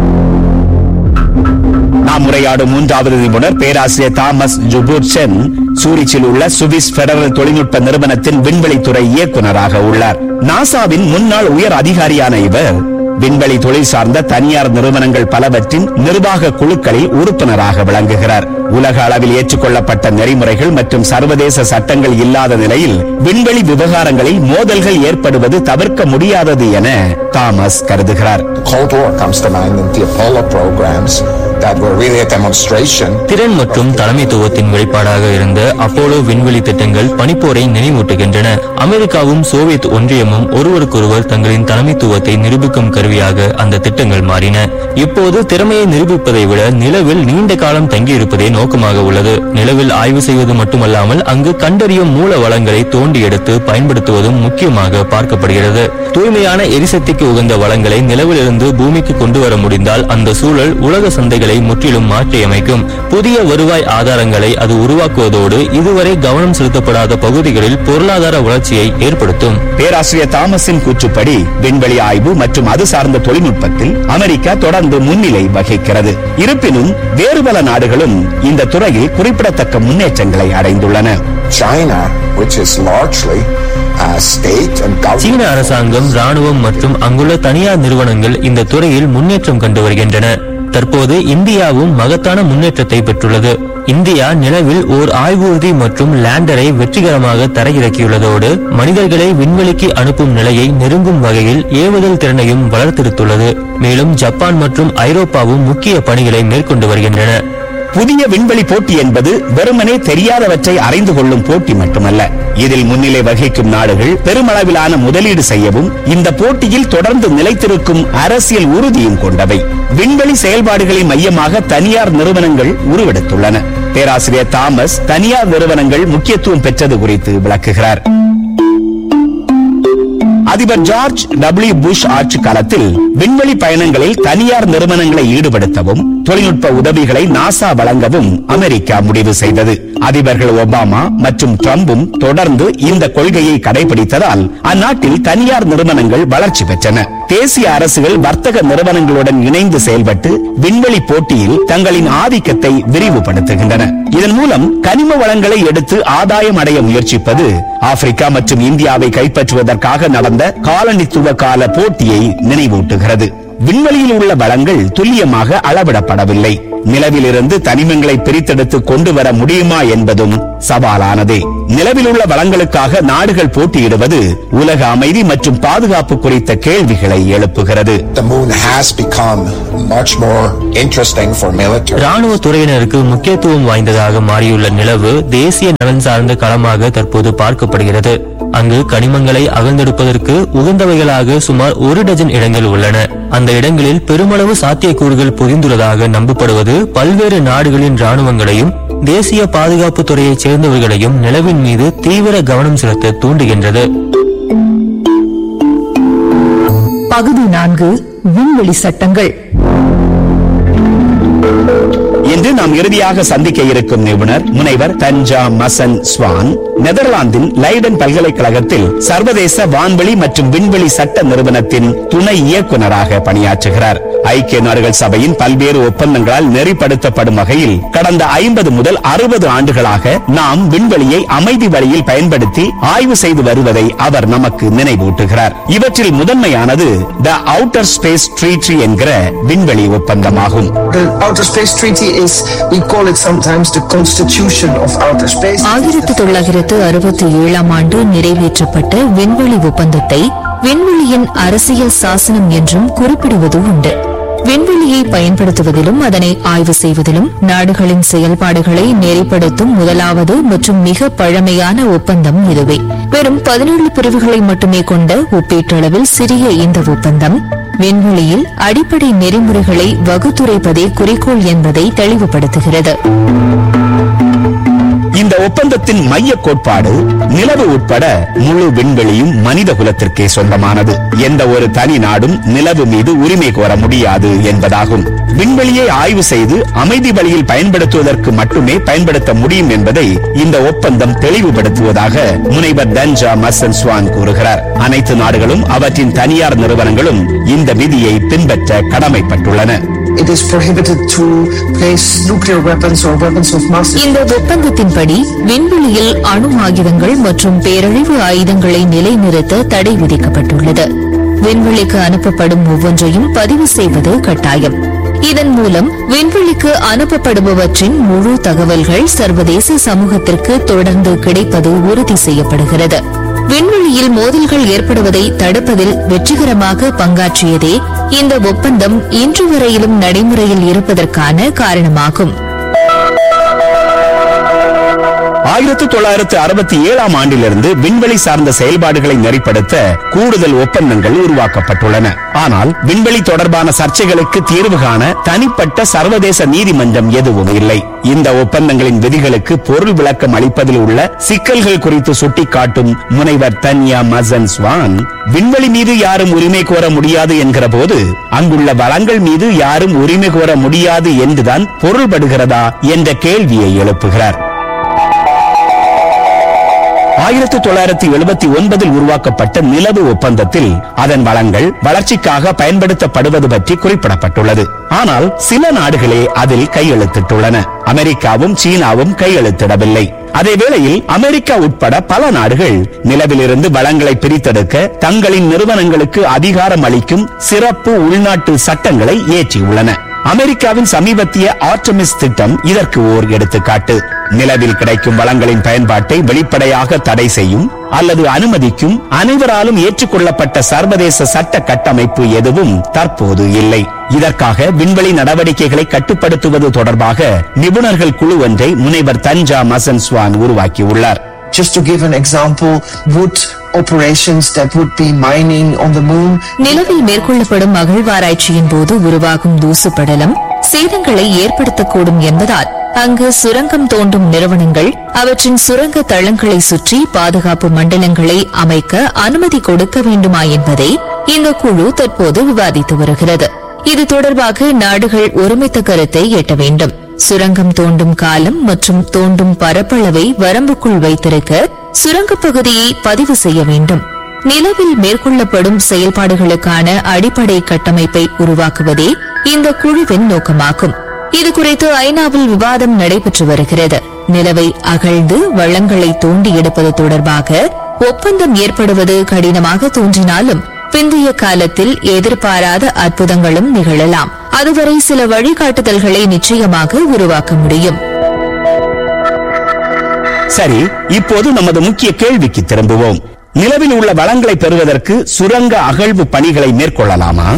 நாம் உரையாடும் மூன்றாவது நிபுணர் பேராசிரியர் தாமஸ் ஜுபூர்சென் சூரிச்சில் உள்ள சுவிஸ் பெடரல் தொழில்நுட்ப நிறுவனத்தின் விண்வெளித்துறை இயக்குநராக உள்ளார் நாசாவின் முன்னாள் உயர் அதிகாரியான இவர் விண்வெளி தொழில் சார்ந்த தனியார் நிறுவனங்கள் பலவற்றின் நிர்வாக குழுக்களில் உறுப்பினராக விளங்குகிறார் உலக அளவில் ஏற்றுக்கொள்ளப்பட்ட நெறிமுறைகள் மற்றும் சர்வதேச சட்டங்கள் இல்லாத நிலையில் விண்வெளி விவகாரங்களில் மோதல்கள் ஏற்படுவது தவிர்க்க முடியாதது என தாமஸ் கருதுகிறார் Cold War comes to mind and the Apollo programs that were really a demonstration. திறன் மற்றும் தலைமைத்துவத்தின் வெளிப்பாடாக இருந்த அப்போலோ விண்வெளி திட்டங்கள் பனிப்போரை நினைவூட்டுகின்றன அமெரிக்காவும் சோவியத் ஒன்றியமும் ஒருவருக்கொருவர் தங்களின் தலைமைத்துவத்தை நிரூபிக்கும் கருவியாக அந்த திட்டங்கள் மாறின இப்போது திறமையை நிரூபிப்பதை விட நிலவில் நீண்ட காலம் தங்கியிருப்பதே நோக்கமாக உள்ளது நிலவில் ஆய்வு செய்வது மட்டுமல்லாமல் அங்கு கண்டறியும் மூல வளங்களை தோண்டி எடுத்து பயன்படுத்துவதும் முக்கியமாக பார்க்கப்படுகிறது தூய்மையான எரிசக்திக்கு உகந்த வளங்களை நிலவிலிருந்து பூமிக்கு கொண்டு வர முடிந்தால் அந்த சூழல் உலக சந்தைகளை முற்றிலும் மாற்றியமைக்கும் புதிய வருவாய் ஆதாரங்களை அது உருவாக்குவதோடு இதுவரை கவனம் செலுத்தப்படாத பகுதிகளில் பொருளாதார வளர்ச்சியை ஏற்படுத்தும் பேராசிரியர் தாமஸின் கூற்றுப்படி விண்வெளி ஆய்வு மற்றும் அது சார்ந்த தொழில்நுட்பத்தில் அமெரிக்கா தொடர்ந்து முன்னிலை வகிக்கிறது இருப்பினும் வேறு பல நாடுகளும் இந்த துறையில் குறிப்பிடத்தக்க முன்னேற்றங்களை அடைந்துள்ளன China, which is largely uh, state and government. சீன அரசாங்கம் ராணுவம் மற்றும் அங்குள்ள தனியார் நிறுவனங்கள் இந்த துறையில் முன்னேற்றம் கண்டு வருகின்றன தற்போது இந்தியாவும் மகத்தான முன்னேற்றத்தை பெற்றுள்ளது இந்தியா நிலவில் ஓர் ஆய்வூர்தி மற்றும் லேண்டரை வெற்றிகரமாக தரையிறக்கியுள்ளதோடு மனிதர்களை விண்வெளிக்கு அனுப்பும் நிலையை நெருங்கும் வகையில் ஏவுதல் திறனையும் வளர்த்தெடுத்துள்ளது மேலும் ஜப்பான் மற்றும் ஐரோப்பாவும் முக்கிய பணிகளை மேற்கொண்டு வருகின்றன புதிய விண்வெளி போட்டி என்பது வெறுமனே தெரியாதவற்றை அறிந்து கொள்ளும் போட்டி மட்டுமல்ல இதில் முன்னிலை வகிக்கும் நாடுகள் பெருமளவிலான முதலீடு செய்யவும் இந்த போட்டியில் தொடர்ந்து நிலைத்திருக்கும் அரசியல் உறுதியும் கொண்டவை விண்வெளி செயல்பாடுகளை மையமாக தனியார் நிறுவனங்கள் உருவெடுத்துள்ளன பேராசிரியர் தாமஸ் தனியார் நிறுவனங்கள் முக்கியத்துவம் பெற்றது குறித்து விளக்குகிறார் அதிபர் ஜார்ஜ் டபிள்யூ புஷ் ஆட்சி காலத்தில் விண்வெளி பயணங்களில் தனியார் நிறுவனங்களை ஈடுபடுத்தவும் தொழில்நுட்ப உதவிகளை நாசா வழங்கவும் அமெரிக்கா முடிவு செய்தது அதிபர்கள் ஒபாமா மற்றும் ட்ரம்பும் தொடர்ந்து இந்த கொள்கையை கடைபிடித்ததால் அந்நாட்டில் தனியார் நிறுவனங்கள் வளர்ச்சி பெற்றன தேசிய அரசுகள் வர்த்தக நிறுவனங்களுடன் இணைந்து செயல்பட்டு விண்வெளி போட்டியில் தங்களின் ஆதிக்கத்தை விரிவுபடுத்துகின்றன இதன் மூலம் கனிம வளங்களை எடுத்து ஆதாயம் அடைய முயற்சிப்பது ஆப்பிரிக்கா மற்றும் இந்தியாவை கைப்பற்றுவதற்காக நடந்த காலனித்துவ கால போட்டியை நினைவூட்டுகிறது விண்வெளியில் உள்ள வளங்கள் துல்லியமாக அளவிடப்படவில்லை நிலவிலிருந்து தனிமங்களை பிரித்தெடுத்து கொண்டு வர முடியுமா என்பதும் சவாலானதே நிலவில் உள்ள வளங்களுக்காக நாடுகள் போட்டியிடுவது உலக அமைதி மற்றும் பாதுகாப்பு குறித்த கேள்விகளை எழுப்புகிறது The moon has become much more interesting for military. ராணுவ துறையினருக்கு முக்கியத்துவம் வாய்ந்ததாக மாறியுள்ள நிலவு தேசிய நலன் சார்ந்த களமாக தற்போது பார்க்கப்படுகிறது அங்கு கனிமங்களை அகழ்ந்தெடுப்பதற்கு உகந்தவைகளாக சுமார் ஒரு டஜன் இடங்கள் உள்ளன அந்த இடங்களில் பெருமளவு சாத்தியக்கூறுகள் பொதிந்துள்ளதாக நம்பப்படுவது பல்வேறு நாடுகளின் ராணுவங்களையும் தேசிய பாதுகாப்பு துறையைச் சேர்ந்தவர்களையும் நிலவின் மீது தீவிர கவனம் செலுத்த தூண்டுகின்றது பகுதி நான்கு விண்வெளி சட்டங்கள் இன்று நாம் இறுதியாக சந்திக்க இருக்கும் நிபுணர் முனைவர் தஞ்சா மசன் ஸ்வான் நெதர்லாந்தின் லைடன் பல்கலைக்கழகத்தில் சர்வதேச வான்வெளி மற்றும் விண்வெளி சட்ட நிறுவனத்தின் துணை இயக்குநராக பணியாற்றுகிறார் ஐக்கிய நாடுகள் சபையின் பல்வேறு ஒப்பந்தங்களால் நெறிப்படுத்தப்படும் வகையில் கடந்த ஐம்பது முதல் அறுபது ஆண்டுகளாக நாம் விண்வெளியை அமைதி வழியில் பயன்படுத்தி ஆய்வு செய்து வருவதை அவர் நமக்கு நினைவூட்டுகிறார் இவற்றில் முதன்மையானது த அவுட்டர் ஸ்பேஸ் ட்ரீட்டி என்கிற விண்வெளி ஒப்பந்தமாகும் The Outer Space Treaty is, we call it sometimes the Constitution of Outer Space. ஆயிரத்து தொள்ளாயிரத்து அறுபத்தி ஏழாம் ஆண்டு நிறைவேற்றப்பட்ட விண்வெளி ஒப்பந்தத்தை விண்வெளியின் அரசியல் சாசனம் என்றும் குறிப்பிடுவது உண்டு விண்வெளியை பயன்படுத்துவதிலும் அதனை ஆய்வு செய்வதிலும் நாடுகளின் செயல்பாடுகளை நெறிப்படுத்தும் முதலாவது மற்றும் மிக பழமையான ஒப்பந்தம் இதுவே வெறும் பதினேழு பிரிவுகளை மட்டுமே கொண்ட ஒப்பீட்டளவில் சிறிய இந்த ஒப்பந்தம் விண்வெளியில் அடிப்படை நெறிமுறைகளை வகுத்துரைப்பதே குறிக்கோள் என்பதை தெளிவுபடுத்துகிறது இந்த ஒப்பந்தத்தின் மைய கோட்பாடு நிலவு உட்பட முழு விண்வெளியும் மனித குலத்திற்கே சொந்தமானது எந்த ஒரு தனி நாடும் நிலவு மீது உரிமை கோர முடியாது என்பதாகும் விண்வெளியை ஆய்வு செய்து அமைதி வழியில் பயன்படுத்துவதற்கு மட்டுமே பயன்படுத்த முடியும் என்பதை இந்த ஒப்பந்தம் தெளிவுபடுத்துவதாக முனைவர் தன்ஜா மசன் ஸ்வான் கூறுகிறார் அனைத்து நாடுகளும் அவற்றின் தனியார் நிறுவனங்களும் இந்த விதியை பின்பற்ற கடமைப்பட்டுள்ளன It is prohibited to place nuclear weapons or weapons of mass இந்த ஒப்பந்தத்தின்படி விண்வெளியில் அணு ஆயுதங்கள் மற்றும் பேரழிவு ஆயுதங்களை நிலைநிறுத்த தடை விதிக்கப்பட்டுள்ளது விண்வெளிக்கு அனுப்பப்படும் ஒவ்வொன்றையும் பதிவு செய்வது கட்டாயம் இதன் மூலம் விண்வெளிக்கு அனுப்பப்படுபவற்றின் முழு தகவல்கள் சர்வதேச சமூகத்திற்கு தொடர்ந்து கிடைப்பது உறுதி செய்யப்படுகிறது விண்வெளியில் மோதல்கள் ஏற்படுவதை தடுப்பதில் வெற்றிகரமாக பங்காற்றியதே இந்த ஒப்பந்தம் இன்று வரையிலும் நடைமுறையில் இருப்பதற்கான காரணமாகும் ஆயிரத்தி தொள்ளாயிரத்து அறுபத்தி ஏழாம் ஆண்டிலிருந்து விண்வெளி சார்ந்த செயல்பாடுகளை நெறிப்படுத்த கூடுதல் ஒப்பந்தங்கள் உருவாக்கப்பட்டுள்ளன ஆனால் விண்வெளி தொடர்பான சர்ச்சைகளுக்கு தீர்வு காண தனிப்பட்ட சர்வதேச நீதிமன்றம் எதுவும் இல்லை இந்த ஒப்பந்தங்களின் விதிகளுக்கு பொருள் விளக்கம் அளிப்பதில் உள்ள சிக்கல்கள் குறித்து சுட்டிக்காட்டும் முனைவர் தன்யா மசன் ஸ்வான் விண்வெளி மீது யாரும் உரிமை கோர முடியாது என்கிற போது அங்குள்ள வளங்கள் மீது யாரும் உரிமை கோர முடியாது என்றுதான் பொருள்படுகிறதா என்ற கேள்வியை எழுப்புகிறார் ஆயிரத்தி தொள்ளாயிரத்தி எழுபத்தி ஒன்பதில் உருவாக்கப்பட்ட நிலவு ஒப்பந்தத்தில் அதன் வளங்கள் வளர்ச்சிக்காக பயன்படுத்தப்படுவது பற்றி குறிப்பிடப்பட்டுள்ளது ஆனால் சில நாடுகளே அதில் கையெழுத்திட்டுள்ளன அமெரிக்காவும் சீனாவும் கையெழுத்திடவில்லை அதே வேளையில் அமெரிக்கா உட்பட பல நாடுகள் நிலவிலிருந்து வளங்களை பிரித்தெடுக்க தங்களின் நிறுவனங்களுக்கு அதிகாரம் அளிக்கும் சிறப்பு உள்நாட்டு சட்டங்களை இயற்றியுள்ளன அமெரிக்காவின் சமீபத்திய ஆர்டமிஸ் திட்டம் இதற்கு ஓர் எடுத்துக்காட்டு நிலவில் கிடைக்கும் வளங்களின் பயன்பாட்டை வெளிப்படையாக தடை செய்யும் அல்லது அனுமதிக்கும் அனைவராலும் ஏற்றுக்கொள்ளப்பட்ட சர்வதேச சட்ட கட்டமைப்பு எதுவும் தற்போது இல்லை இதற்காக விண்வெளி நடவடிக்கைகளை கட்டுப்படுத்துவது தொடர்பாக நிபுணர்கள் குழு ஒன்றை முனைவர் தஞ்சா மசன் ஸ்வான் உருவாக்கியுள்ளார் Just to give an example, would operations that would be mining on the moon நிலவில் மேற்கொள்ளப்படும் அகழ்வாராய்ச்சியின் போது உருவாகும் தூசு படலம் சேதங்களை ஏற்படுத்தக்கூடும் என்பதால் அங்கு சுரங்கம் தோண்டும் நிறுவனங்கள் அவற்றின் சுரங்க தளங்களை சுற்றி பாதுகாப்பு மண்டலங்களை அமைக்க அனுமதி கொடுக்க வேண்டுமா என்பதை இந்த குழு தற்போது விவாதித்து வருகிறது இது தொடர்பாக நாடுகள் ஒருமித்த கருத்தை எட்ட வேண்டும் சுரங்கம் தோண்டும் காலம் மற்றும் தோண்டும் பரப்பளவை வரம்புக்குள் வைத்திருக்க சுரங்கப் பகுதியை பதிவு செய்ய வேண்டும் நிலவில் மேற்கொள்ளப்படும் செயல்பாடுகளுக்கான அடிப்படை கட்டமைப்பை உருவாக்குவதே இந்த குழுவின் நோக்கமாகும் இது குறித்து ஐநாவில் விவாதம் நடைபெற்று வருகிறது நிலவை அகழ்ந்து வளங்களை தோண்டி எடுப்பது தொடர்பாக ஒப்பந்தம் ஏற்படுவது கடினமாக தோன்றினாலும் பிந்தைய காலத்தில் எதிர்பாராத அற்புதங்களும் நிகழலாம் அதுவரை சில வழிகாட்டுதல்களை நிச்சயமாக உருவாக்க முடியும் சரி இப்போது நமது முக்கிய கேள்விக்கு திரும்புவோம் நிலவில் உள்ள வளங்களை பெறுவதற்கு சுரங்க அகழ்வு பணிகளை மேற்கொள்ளலாமா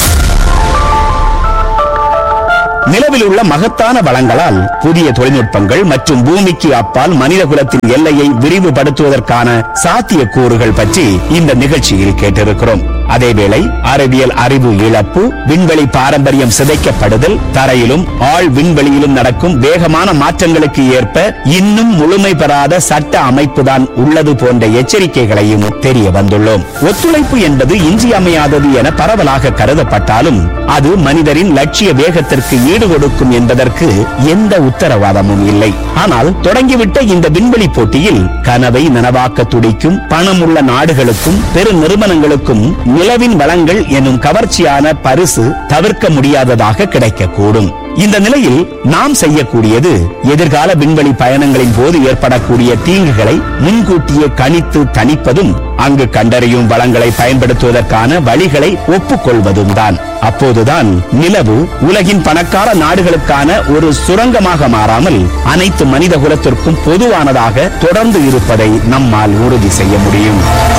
நிலவில் உள்ள மகத்தான வளங்களால் புதிய தொழில்நுட்பங்கள் மற்றும் பூமிக்கு அப்பால் மனிதகுலத்தின் எல்லையை விரிவுபடுத்துவதற்கான சாத்தியக்கூறுகள் பற்றி இந்த நிகழ்ச்சியில் கேட்டிருக்கிறோம் அதேவேளை அறிவியல் அறிவு இழப்பு விண்வெளி பாரம்பரியம் சிதைக்கப்படுதல் தரையிலும் ஆழ் விண்வெளியிலும் நடக்கும் வேகமான மாற்றங்களுக்கு ஏற்ப இன்னும் முழுமை பெறாத சட்ட அமைப்புதான் உள்ளது போன்ற எச்சரிக்கைகளையும் தெரிய வந்துள்ளோம் ஒத்துழைப்பு என்பது இன்றியமையாதது என பரவலாக கருதப்பட்டாலும் அது மனிதரின் லட்சிய வேகத்திற்கு ஈடு கொடுக்கும் என்பதற்கு எந்த உத்தரவாதமும் இல்லை ஆனால் தொடங்கிவிட்ட இந்த விண்வெளி போட்டியில் கனவை நனவாக்க துடிக்கும் பணமுள்ள நாடுகளுக்கும் பெரு நிறுவனங்களுக்கும் நிலவின் வளங்கள் எனும் கவர்ச்சியான பரிசு தவிர்க்க முடியாததாக கிடைக்கக்கூடும் இந்த நிலையில் நாம் செய்யக்கூடியது எதிர்கால விண்வெளி பயணங்களின் போது ஏற்படக்கூடிய தீங்குகளை முன்கூட்டியே கணித்து தணிப்பதும் அங்கு கண்டறியும் வளங்களை பயன்படுத்துவதற்கான வழிகளை ஒப்புக்கொள்வதும் தான் அப்போதுதான் நிலவு உலகின் பணக்கார நாடுகளுக்கான ஒரு சுரங்கமாக மாறாமல் அனைத்து மனித குலத்திற்கும் பொதுவானதாக தொடர்ந்து இருப்பதை நம்மால் உறுதி செய்ய முடியும்